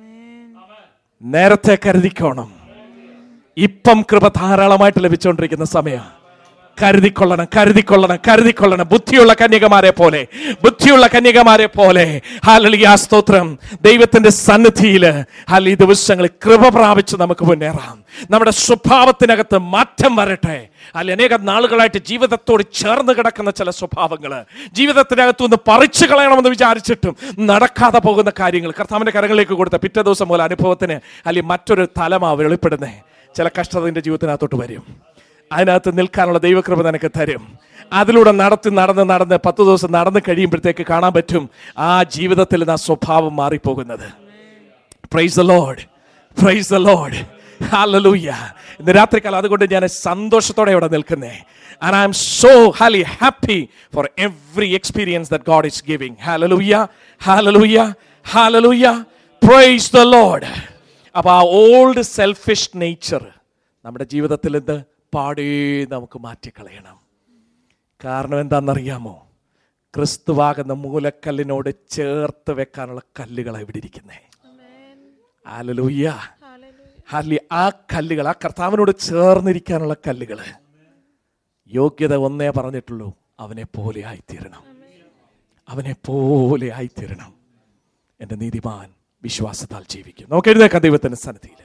നേരത്തെ കരുതിക്കോണം ഇപ്പം കൃപ ധാരാളമായിട്ട് ലഭിച്ചുകൊണ്ടിരിക്കുന്ന സമയം കരുതിക്കൊള്ളണം കരുതിക്കൊള്ളണം കരുതിക്കൊള്ളണം ബുദ്ധിയുള്ള കന്യകമാരെ പോലെ ബുദ്ധിയുള്ള കന്യകമാരെ പോലെ ഹാലലിയ സ്തോത്രം ദൈവത്തിന്റെ സന്നിധിയില് ഹാലി ഈ ദിവസങ്ങളിൽ കൃപ പ്രാപിച്ച് നമുക്ക് മുന്നേറാം നമ്മുടെ സ്വഭാവത്തിനകത്ത് മാറ്റം വരട്ടെ അല്ലെ അനേക നാളുകളായിട്ട് ജീവിതത്തോട് ചേർന്ന് കിടക്കുന്ന ചില സ്വഭാവങ്ങൾ ജീവിതത്തിനകത്തു നിന്ന് പറിച്ചു കളയണമെന്ന് വിചാരിച്ചിട്ടും നടക്കാതെ പോകുന്ന കാര്യങ്ങൾ കർത്താവിന്റെ കരങ്ങളിലേക്ക് കൊടുത്ത പിറ്റേ ദിവസം പോലെ അനുഭവത്തിന് അല്ലെങ്കിൽ മറ്റൊരു തലമാ വെളിപ്പെടുന്നേ ചില കഷ്ടതയുടെ ജീവിതത്തിനകത്തോട്ട് വരും അതിനകത്ത് നിൽക്കാനുള്ള ദൈവകൃപ നിനക്ക് തരും അതിലൂടെ നടത്തി നടന്ന് നടന്ന് പത്ത് ദിവസം നടന്ന് കഴിയുമ്പോഴത്തേക്ക് കാണാൻ പറ്റും ആ ജീവിതത്തിൽ നിന്ന് ആ സ്വഭാവം മാറിപ്പോകുന്നത് praise the lord praise the load hallelujah ഇന്ന് രാത്രികാലം അതുകൊണ്ട് ഞാൻ സന്തോഷത്തോടെ ഇവിടെ നിൽക്കുന്നേ and i am so highly happy for every experience that god is giving hallelujah hallelujah hallelujah praise the lord അപ്പൊ ആ ഓൾഡ് സെൽഫിഷ് നേച്ചർ നമ്മുടെ ജീവിതത്തിൽ നിന്ന് പാടേ നമുക്ക് മാറ്റിക്കളയണം കാരണം എന്താണെന്നറിയാമോ ക്രിസ്തുവാകുന്ന മൂലക്കല്ലിനോട് ചേർത്ത് വെക്കാനുള്ള കല്ലുകളാണ് ഇവിടെ ഇരിക്കുന്നേ ഹല്ലേലൂയ ഹല്ലി ആ കല്ലുകൾ ആ കർത്താവിനോട് ചേർന്നിരിക്കാനുള്ള കല്ലുകൾ യോഗ്യത ഒന്നേ പറഞ്ഞിട്ടുള്ളൂ അവനെ പോലെ ആയിത്തീരണം അവനെ പോലെ ആയിത്തീരണം എൻ്റെ നീതിമാൻ വിശ്വാസത്താൽ ജീവിക്കും നമുക്ക് എഴുന്നേക്കാം ദൈവത്തിന്റെ സന്നിധിയിൽ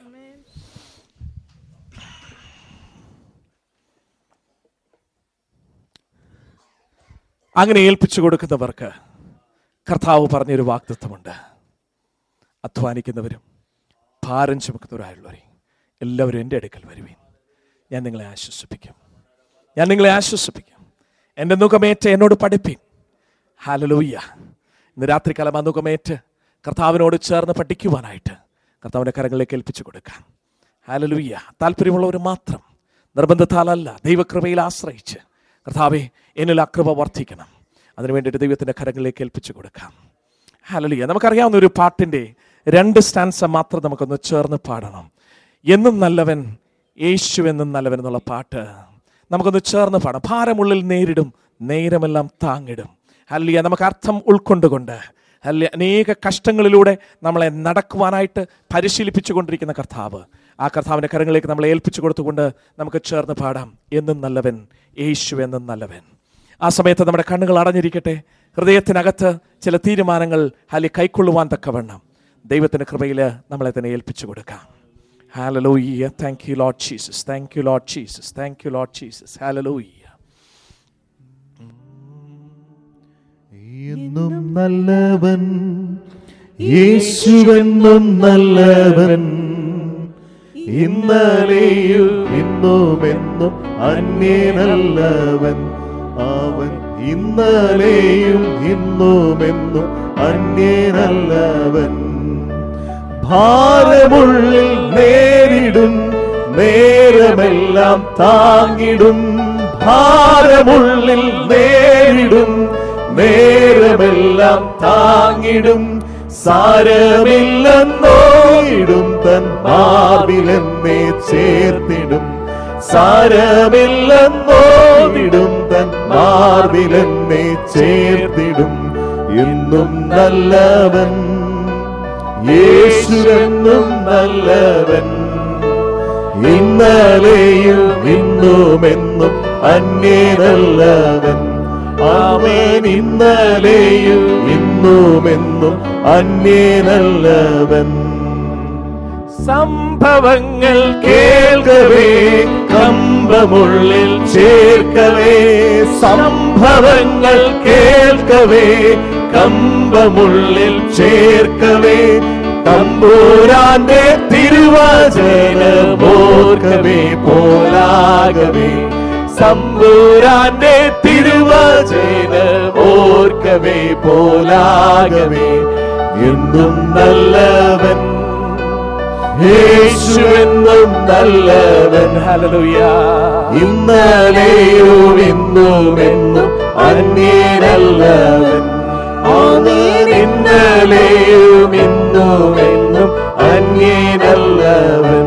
അങ്ങനെ ഏൽപ്പിച്ചു കൊടുക്കുന്നവർക്ക് കർത്താവ് പറഞ്ഞൊരു വാഗ്ദത്വമുണ്ട് അധ്വാനിക്കുന്നവരും ഭാരം ചുമക്കുന്നവരായുള്ളവരെ എല്ലാവരും എൻ്റെ അടുക്കൽ വരുവീൻ ഞാൻ നിങ്ങളെ ആശ്വസിപ്പിക്കും ഞാൻ നിങ്ങളെ ആശ്വസിപ്പിക്കും എൻ്റെ മുഖമേറ്റ് എന്നോട് പഠിപ്പീൻ ഹാലലൂയ്യ ഇന്ന് രാത്രികാലം ആ മുഖമേറ്റ് കർത്താവിനോട് ചേർന്ന് പഠിക്കുവാനായിട്ട് കർത്താവിൻ്റെ കരങ്ങളിലേക്ക് ഏൽപ്പിച്ചു കൊടുക്കാം ഹാലലൂയ്യ താല്പര്യമുള്ളവർ മാത്രം നിർബന്ധത്താലല്ല ദൈവകൃപയിൽ ആശ്രയിച്ച് കർത്താവെ എന്നിൽ ആ കൃപ വർദ്ധിക്കണം അതിനു വേണ്ടിയിട്ട് ദൈവത്തിൻ്റെ കരങ്ങളിലേക്ക് ഏൽപ്പിച്ചു കൊടുക്കാം ഹാലലിയ നമുക്കറിയാവുന്ന ഒരു പാട്ടിൻ്റെ രണ്ട് സ്റ്റാൻസ മാത്രം നമുക്കൊന്ന് ചേർന്ന് പാടണം എന്നും നല്ലവൻ യേശു എന്നും നല്ലവൻ എന്നുള്ള പാട്ട് നമുക്കൊന്ന് ചേർന്ന് പാടാം ഭാരമുള്ളിൽ നേരിടും നേരമെല്ലാം താങ്ങിടും ഹല്ലിയ നമുക്ക് അർത്ഥം ഉൾക്കൊണ്ടുകൊണ്ട് അല്ലെ അനേക കഷ്ടങ്ങളിലൂടെ നമ്മളെ നടക്കുവാനായിട്ട് പരിശീലിപ്പിച്ചു കൊണ്ടിരിക്കുന്ന കർത്താവ് ആ കർത്താവിൻ്റെ കരങ്ങളിലേക്ക് നമ്മളെ ഏൽപ്പിച്ചു കൊടുത്തുകൊണ്ട് നമുക്ക് ചേർന്ന് പാടാം എന്നും നല്ലവൻ യേശു എന്നും നല്ലവൻ ആ സമയത്ത് നമ്മുടെ കണ്ണുകൾ അടഞ്ഞിരിക്കട്ടെ ഹൃദയത്തിനകത്ത് ചില തീരുമാനങ്ങൾ അല്ലെ കൈക്കൊള്ളുവാൻ തക്കവണ്ണം ദൈവത്തിൻ്റെ കൃപയിൽ നമ്മളെ തന്നെ ഏൽപ്പിച്ചു കൊടുക്കാം hallelujah thank you lord Jesus thank you lord Jesus thank you lord Jesus hallelujah എന്നും നല്ലവൻ യേശുവെന്നും നല്ലവൻ ഇന്നലെയും ഇന്നുമെന്നും അന്യനല്ലവൻ അവൻ ഇന്നലെയും ഇന്നുമെന്നും അന്യനല്ലവൻ ഭാരമുള്ളിൽ നേരിടും നേരമെല്ലാം താങ്ങിടും ഭാരമുള്ളിൽ നേരിടും നേരമെല്ലാം താങ്ങിടും സാരമില്ലെന്നോയിടും തൻ മാർവിലെന്നെ ചേർത്തിടും സാരമില്ലെന്നോയിടും തൻ മാർവിലെന്നെ ചേർത്തിടും എന്നും നല്ലവൻ യേശുവെന്നും നല്ലവൻ ഇന്നലെയും ഇന്നുമെന്നും അന്യനല്ലവൻ അവൻ ഇന്നലെയും ഇന്നുമെന്നും അന്യനല്ലവൻ സംഭവങ്ങൾ കേൾക്കവേ കമ്പമുള്ളിൽ ചേർക്കവേ സംഭവങ്ങൾ കേൾക്കവേ കമ്പമുള്ളിൽ ചേർക്കവേ തമ്പൂരാന്റെ തിരുവചനമോർക്കവേ പോലാകവേ സമ്പൂരാന്റെ തിരുവചനമോർക്കവേ പോലാകവേ എന്നും നല്ലവൻ യേശുവെന്നും നല്ലവൻ ഹല്ലേലൂയ ഇന്നലെയും ഇന്നുമെന്നും അന്യനല്ലവൻ അവൻ ഇന്നലെയും ഇന്നുമെന്നും അന്യനല്ലവൻ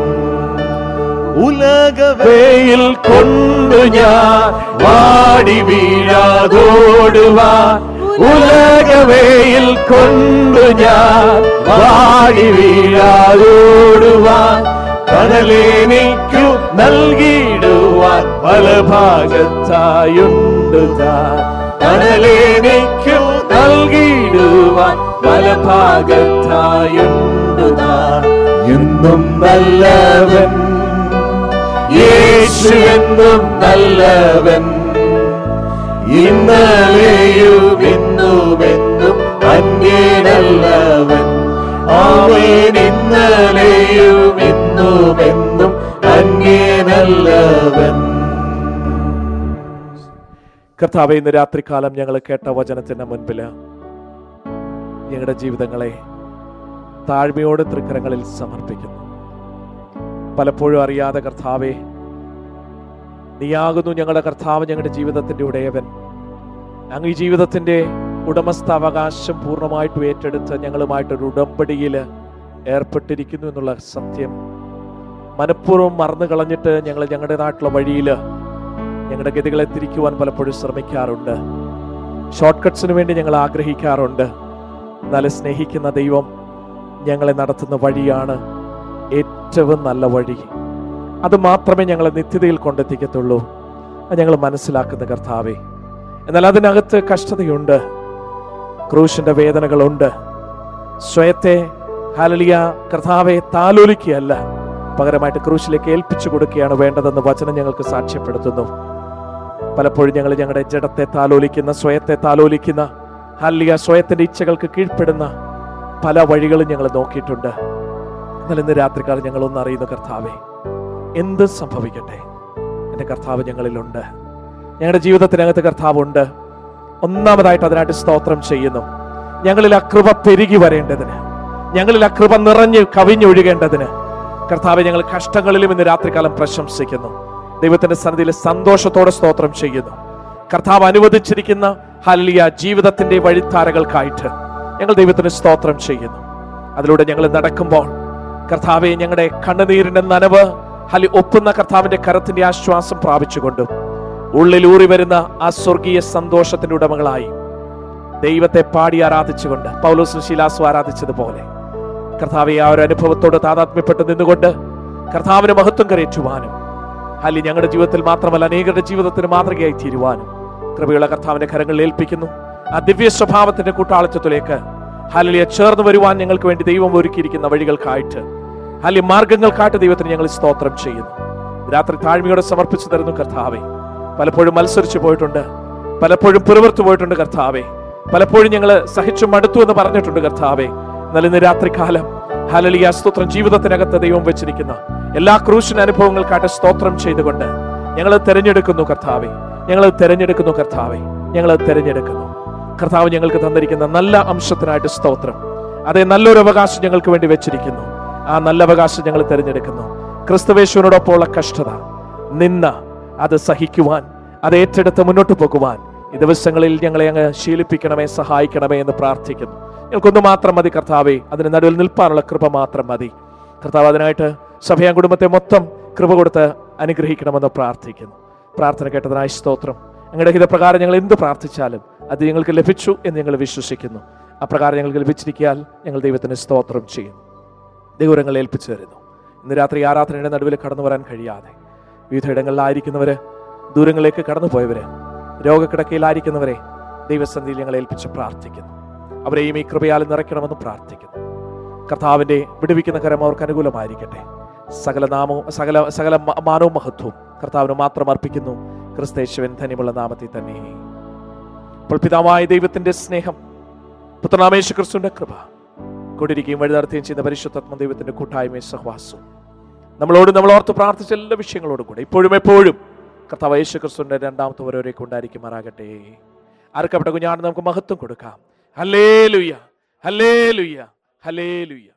ഉലകവേയിൽ കൊണ്ടു ഞാൻ വാടി വീഴാതോടുവാൻ ഉലകവേയിൽ കൊണ്ടു ഞാൻ വാടി വീഴാതോടുവാൻ കടലെനിക്കു നൽകിയിടുവാൻ പല ഭാഗത്തായുണ്ട് താൻ കടലെനിക്കു നൽകിയിടുവാൻ പല ഭാഗത്തായുണ്ട് താൻ എന്നും നല്ലവൻ യേശു എന്നും നല്ലവൻ ഇന്നലെയും ഇന്നുമെന്നും അന്യനല്ലവൻ അവൻ ഇന്നലെയും ഇന്നുമെന്നും അന്യനല്ലവൻ കർത്താവെ ഇന്ന് രാത്രികാലം ഞങ്ങൾ കേട്ട വചനത്തിന്റെ മുൻപിൽ ഞങ്ങളുടെ ജീവിതങ്ങളെ താഴ്മയോടെ തൃക്കരങ്ങളിൽ സമർപ്പിക്കുന്നു പലപ്പോഴും അറിയാതെ കർത്താവെ നീയാകുന്നു ഞങ്ങളുടെ കർത്താവ് ഞങ്ങളുടെ ജീവിതത്തിന്റെ ഉടയവൻ അങ്ങ് ഈ ജീവിതത്തിന്റെ ഉടമസ്ഥാവകാശം പൂർണ്ണമായിട്ടും ഏറ്റെടുത്ത് ഞങ്ങളുമായിട്ടൊരു ഉടമ്പടിയിൽ ഏർപ്പെട്ടിരിക്കുന്നു എന്നുള്ള സത്യം മനഃപൂർവ്വം മറന്നു കളഞ്ഞിട്ട് ഞങ്ങൾ ഞങ്ങളുടേതായിട്ടുള്ള വഴിയിൽ ഞങ്ങളുടെ ഗതികളെ തിരിക്കുവാൻ പലപ്പോഴും ശ്രമിക്കാറുണ്ട് ഷോർട്ട് കട്ട്സിന് വേണ്ടി ഞങ്ങൾ ആഗ്രഹിക്കാറുണ്ട് എന്നാൽ സ്നേഹിക്കുന്ന ദൈവം ഞങ്ങളെ നടത്തുന്ന വഴിയാണ് ഏറ്റവും നല്ല വഴി അത് മാത്രമേ ഞങ്ങളെ നിത്യതയിൽ കൊണ്ടെത്തിക്കത്തുള്ളൂ അത് ഞങ്ങൾ മനസ്സിലാക്കുന്ന കർത്താവേ എന്നാൽ അതിനകത്ത് കഷ്ടതയുണ്ട് ക്രൂശിന്റെ വേദനകളുണ്ട് സ്വയത്തെ ഹലലിയ കർത്താവെ താലോലിക്കുകയല്ല പകരമായിട്ട് ക്രൂശിലേക്ക് ഏൽപ്പിച്ചു കൊടുക്കുകയാണ് വേണ്ടതെന്ന് വചനം ഞങ്ങൾക്ക് സാക്ഷ്യപ്പെടുത്തുന്നു പലപ്പോഴും ഞങ്ങൾ ഞങ്ങളുടെ ജഡത്തെ താലോലിക്കുന്ന സ്വയത്തെ താലോലിക്കുന്ന ഹല്ലിയ സ്വയത്തിന്റെ ഇച്ഛകൾക്ക് കീഴ്പ്പെടുന്ന പല വഴികളും ഞങ്ങൾ നോക്കിയിട്ടുണ്ട് എന്നാൽ ഇന്ന് രാത്രികാലം ഞങ്ങൾ ഒന്ന് അറിയുന്നു കർത്താവെ എന്ത് സംഭവിക്കട്ടെ എൻ്റെ കർത്താവ് ഞങ്ങളിലുണ്ട് ഞങ്ങളുടെ ജീവിതത്തിനകത്ത് കർത്താവുണ്ട് ഒന്നാമതായിട്ട് അതിനായിട്ട് സ്തോത്രം ചെയ്യുന്നു ഞങ്ങളിൽ ആ കൃപ പെരുകി വരേണ്ടതിന് ഞങ്ങളിൽ ആ കൃപ നിറഞ്ഞ് കവിഞ്ഞൊഴുകേണ്ടതിന് കർത്താവെ ഞങ്ങൾ കഷ്ടങ്ങളിലും ഇന്ന് രാത്രികാലം പ്രശംസിക്കുന്നു ദൈവത്തിന്റെ സന്നിധിയിൽ സന്തോഷത്തോടെ സ്തോത്രം ചെയ്യുന്നു കർത്താവ് അനുവദിച്ചിരിക്കുന്ന ഹല്ലിയ ജീവിതത്തിന്റെ വഴിത്താരകൾക്കായിട്ട് ഞങ്ങൾ ദൈവത്തിന് സ്തോത്രം ചെയ്യുന്നു അതിലൂടെ ഞങ്ങൾ നടക്കുമ്പോൾ കർത്താവെ ഞങ്ങളുടെ കണ്ണുനീരിന്റെ നനവ് ഹലി ഒപ്പുന്ന കർത്താവിന്റെ കരത്തിന്റെ ആശ്വാസം പ്രാപിച്ചുകൊണ്ടും ഉള്ളിൽ ഊറി വരുന്ന ആ സ്വർഗീയ സന്തോഷത്തിന്റെ ഉടമകളായി ദൈവത്തെ പാടി ആരാധിച്ചുകൊണ്ട് പൗലോസും ശിലാസും ആരാധിച്ചതുപോലെ കർത്താവെ ആ ഒരു അനുഭവത്തോട് താതാത്മ്യപ്പെട്ട് നിന്നുകൊണ്ട് കർത്താവിന് മഹത്വം കരയറ്റുവാനും ഹലി ഞങ്ങളുടെ ജീവിതത്തിൽ മാത്രമല്ല അനേകരുടെ ജീവിതത്തിന് മാതൃകയായി തീരുവാനും കൃപയുള്ള കർത്താവിന്റെ കരങ്ങളിൽ ഏൽപ്പിക്കുന്നു ആ ദിവ്യ സ്വഭാവത്തിന്റെ കൂട്ടാളിത്തത്തിലേക്ക് ഹലിയെ ചേർന്ന് വരുവാൻ ഞങ്ങൾക്ക് വേണ്ടി ദൈവം ഒരുക്കിയിരിക്കുന്ന വഴികൾക്കായിട്ട് ഹലി മാർഗങ്ങൾക്കായിട്ട് ദൈവത്തിന് ഞങ്ങൾ സ്തോത്രം ചെയ്യുന്നു രാത്രി താഴ്മയോടെ സമർപ്പിച്ചു തരുന്നു കർത്താവെ പലപ്പോഴും മത്സരിച്ചു പോയിട്ടുണ്ട് പലപ്പോഴും പുറവർത്തു പോയിട്ടുണ്ട് കർത്താവെ പലപ്പോഴും ഞങ്ങൾ സഹിച്ചു മടുത്തു എന്ന് പറഞ്ഞിട്ടുണ്ട് കർത്താവെ എന്നാൽ ഇന്ന് രാത്രികാലം ഹലലിയ സ്തോത്രം ജീവിതത്തിനകത്ത് ദൈവം വെച്ചിരിക്കുന്ന എല്ലാ ക്രൂശിന് അനുഭവങ്ങൾക്കായിട്ട് സ്തോത്രം ചെയ്തുകൊണ്ട് ഞങ്ങൾ തിരഞ്ഞെടുക്കുന്നു കർത്താവെ ഞങ്ങൾ തിരഞ്ഞെടുക്കുന്നു കർത്താവെ ഞങ്ങൾ തിരഞ്ഞെടുക്കുന്നു കർത്താവ് ഞങ്ങൾക്ക് തന്നിരിക്കുന്ന നല്ല അംശത്തിനായിട്ട് സ്തോത്രം അതേ നല്ലൊരു അവകാശം ഞങ്ങൾക്ക് വേണ്ടി വെച്ചിരിക്കുന്നു ആ നല്ല അവകാശം ഞങ്ങൾ തിരഞ്ഞെടുക്കുന്നു ക്രിസ്തുവേശുവിനോടൊപ്പമുള്ള കഷ്ടത നിന്ന അത് സഹിക്കുവാൻ അത് ഏറ്റെടുത്ത് മുന്നോട്ട് പോകുവാൻ ഈ ദിവസങ്ങളിൽ ഞങ്ങളെ അങ്ങ് ശീലിപ്പിക്കണമേ സഹായിക്കണമേ എന്ന് പ്രാർത്ഥിക്കുന്നു ഞങ്ങൾക്കൊന്നു മാത്രം മതി കർത്താവെ അതിന് നടുവിൽ നിൽപ്പാനുള്ള കൃപ മാത്രം മതി കർത്താവ് അതിനായിട്ട് സഭയാൻ കുടുംബത്തെ മൊത്തം കൃപ കൊടുത്ത് അനുഗ്രഹിക്കണമെന്ന് പ്രാർത്ഥിക്കുന്നു പ്രാർത്ഥന കേട്ടതിനായി സ്തോത്രം ഞങ്ങളുടെ ഹിതപ്രകാരം ഞങ്ങൾ എന്ത് പ്രാർത്ഥിച്ചാലും അത് ഞങ്ങൾക്ക് ലഭിച്ചു എന്ന് ഞങ്ങൾ വിശ്വസിക്കുന്നു അപ്രകാരം ഞങ്ങൾക്ക് ലഭിച്ചിരിക്കാൻ ഞങ്ങൾ ദൈവത്തിന് സ്തോത്രം ചെയ്യുന്നു ദൈവങ്ങൾ ഏൽപ്പിച്ചു തരുന്നു ഇന്ന് രാത്രി ആരാധനയുടെ നടുവിൽ കടന്നു വരാൻ കഴിയാതെ വിവിധ ഇടങ്ങളിലായിരിക്കുന്നവര് ദൂരങ്ങളിലേക്ക് കടന്നുപോയവര് രോഗക്കിടക്കയിലായിരിക്കുന്നവരെ ദൈവസന്ധിയിൽ ഞങ്ങൾ ഏൽപ്പിച്ച് പ്രാർത്ഥിക്കുന്നു അവരെയും ഈ കൃപയാൽ നിറയ്ക്കണമെന്ന് പ്രാർത്ഥിക്കുന്നു കർത്താവിന്റെ വിടുവിക്കുന്ന കരം അവർക്ക് അനുകൂലമായിരിക്കട്ടെ സകല നാമവും സകല സകല മ- മാനവും മഹത്വവും കർത്താവിന് മാത്രം അർപ്പിക്കുന്നു ക്രിസ്തേശുവൻ ധന്യമുള്ള നാമത്തിൽ തന്നെ അപ്പോൾ പിതാവായ ദൈവത്തിന്റെ സ്നേഹം പുത്രനാമേശു ക്രിസ്തുവിന്റെ കൃപ കൊണ്ടിരിക്കുകയും വഴി നടത്തുകയും ചെയ്യുന്ന പരിശുദ്ധാത്മ ദൈവത്തിന്റെ കൂട്ടായ്മയും സഹവാസവും നമ്മളോട് നമ്മൾ ഓർത്ത് പ്രാർത്ഥിച്ച എല്ലാ വിഷയങ്ങളോടും കൂടെ ഇപ്പോഴും എപ്പോഴും കർത്താവ് യേശു ക്രിസ്തുവിന്റെ രണ്ടാമത്തെ ഓരോരേക്ക് ഉണ്ടായിരിക്കുമാറാകട്ടെ ആർക്കപ്പെട്ട കുഞ്ഞാണ് നമുക്ക് മഹത്വം കൊടുക്കാം ഹല്ലേ ലുയ്യ ഹല്ലേ ലുയ്യ ഹല്ലേ ലുയ്യ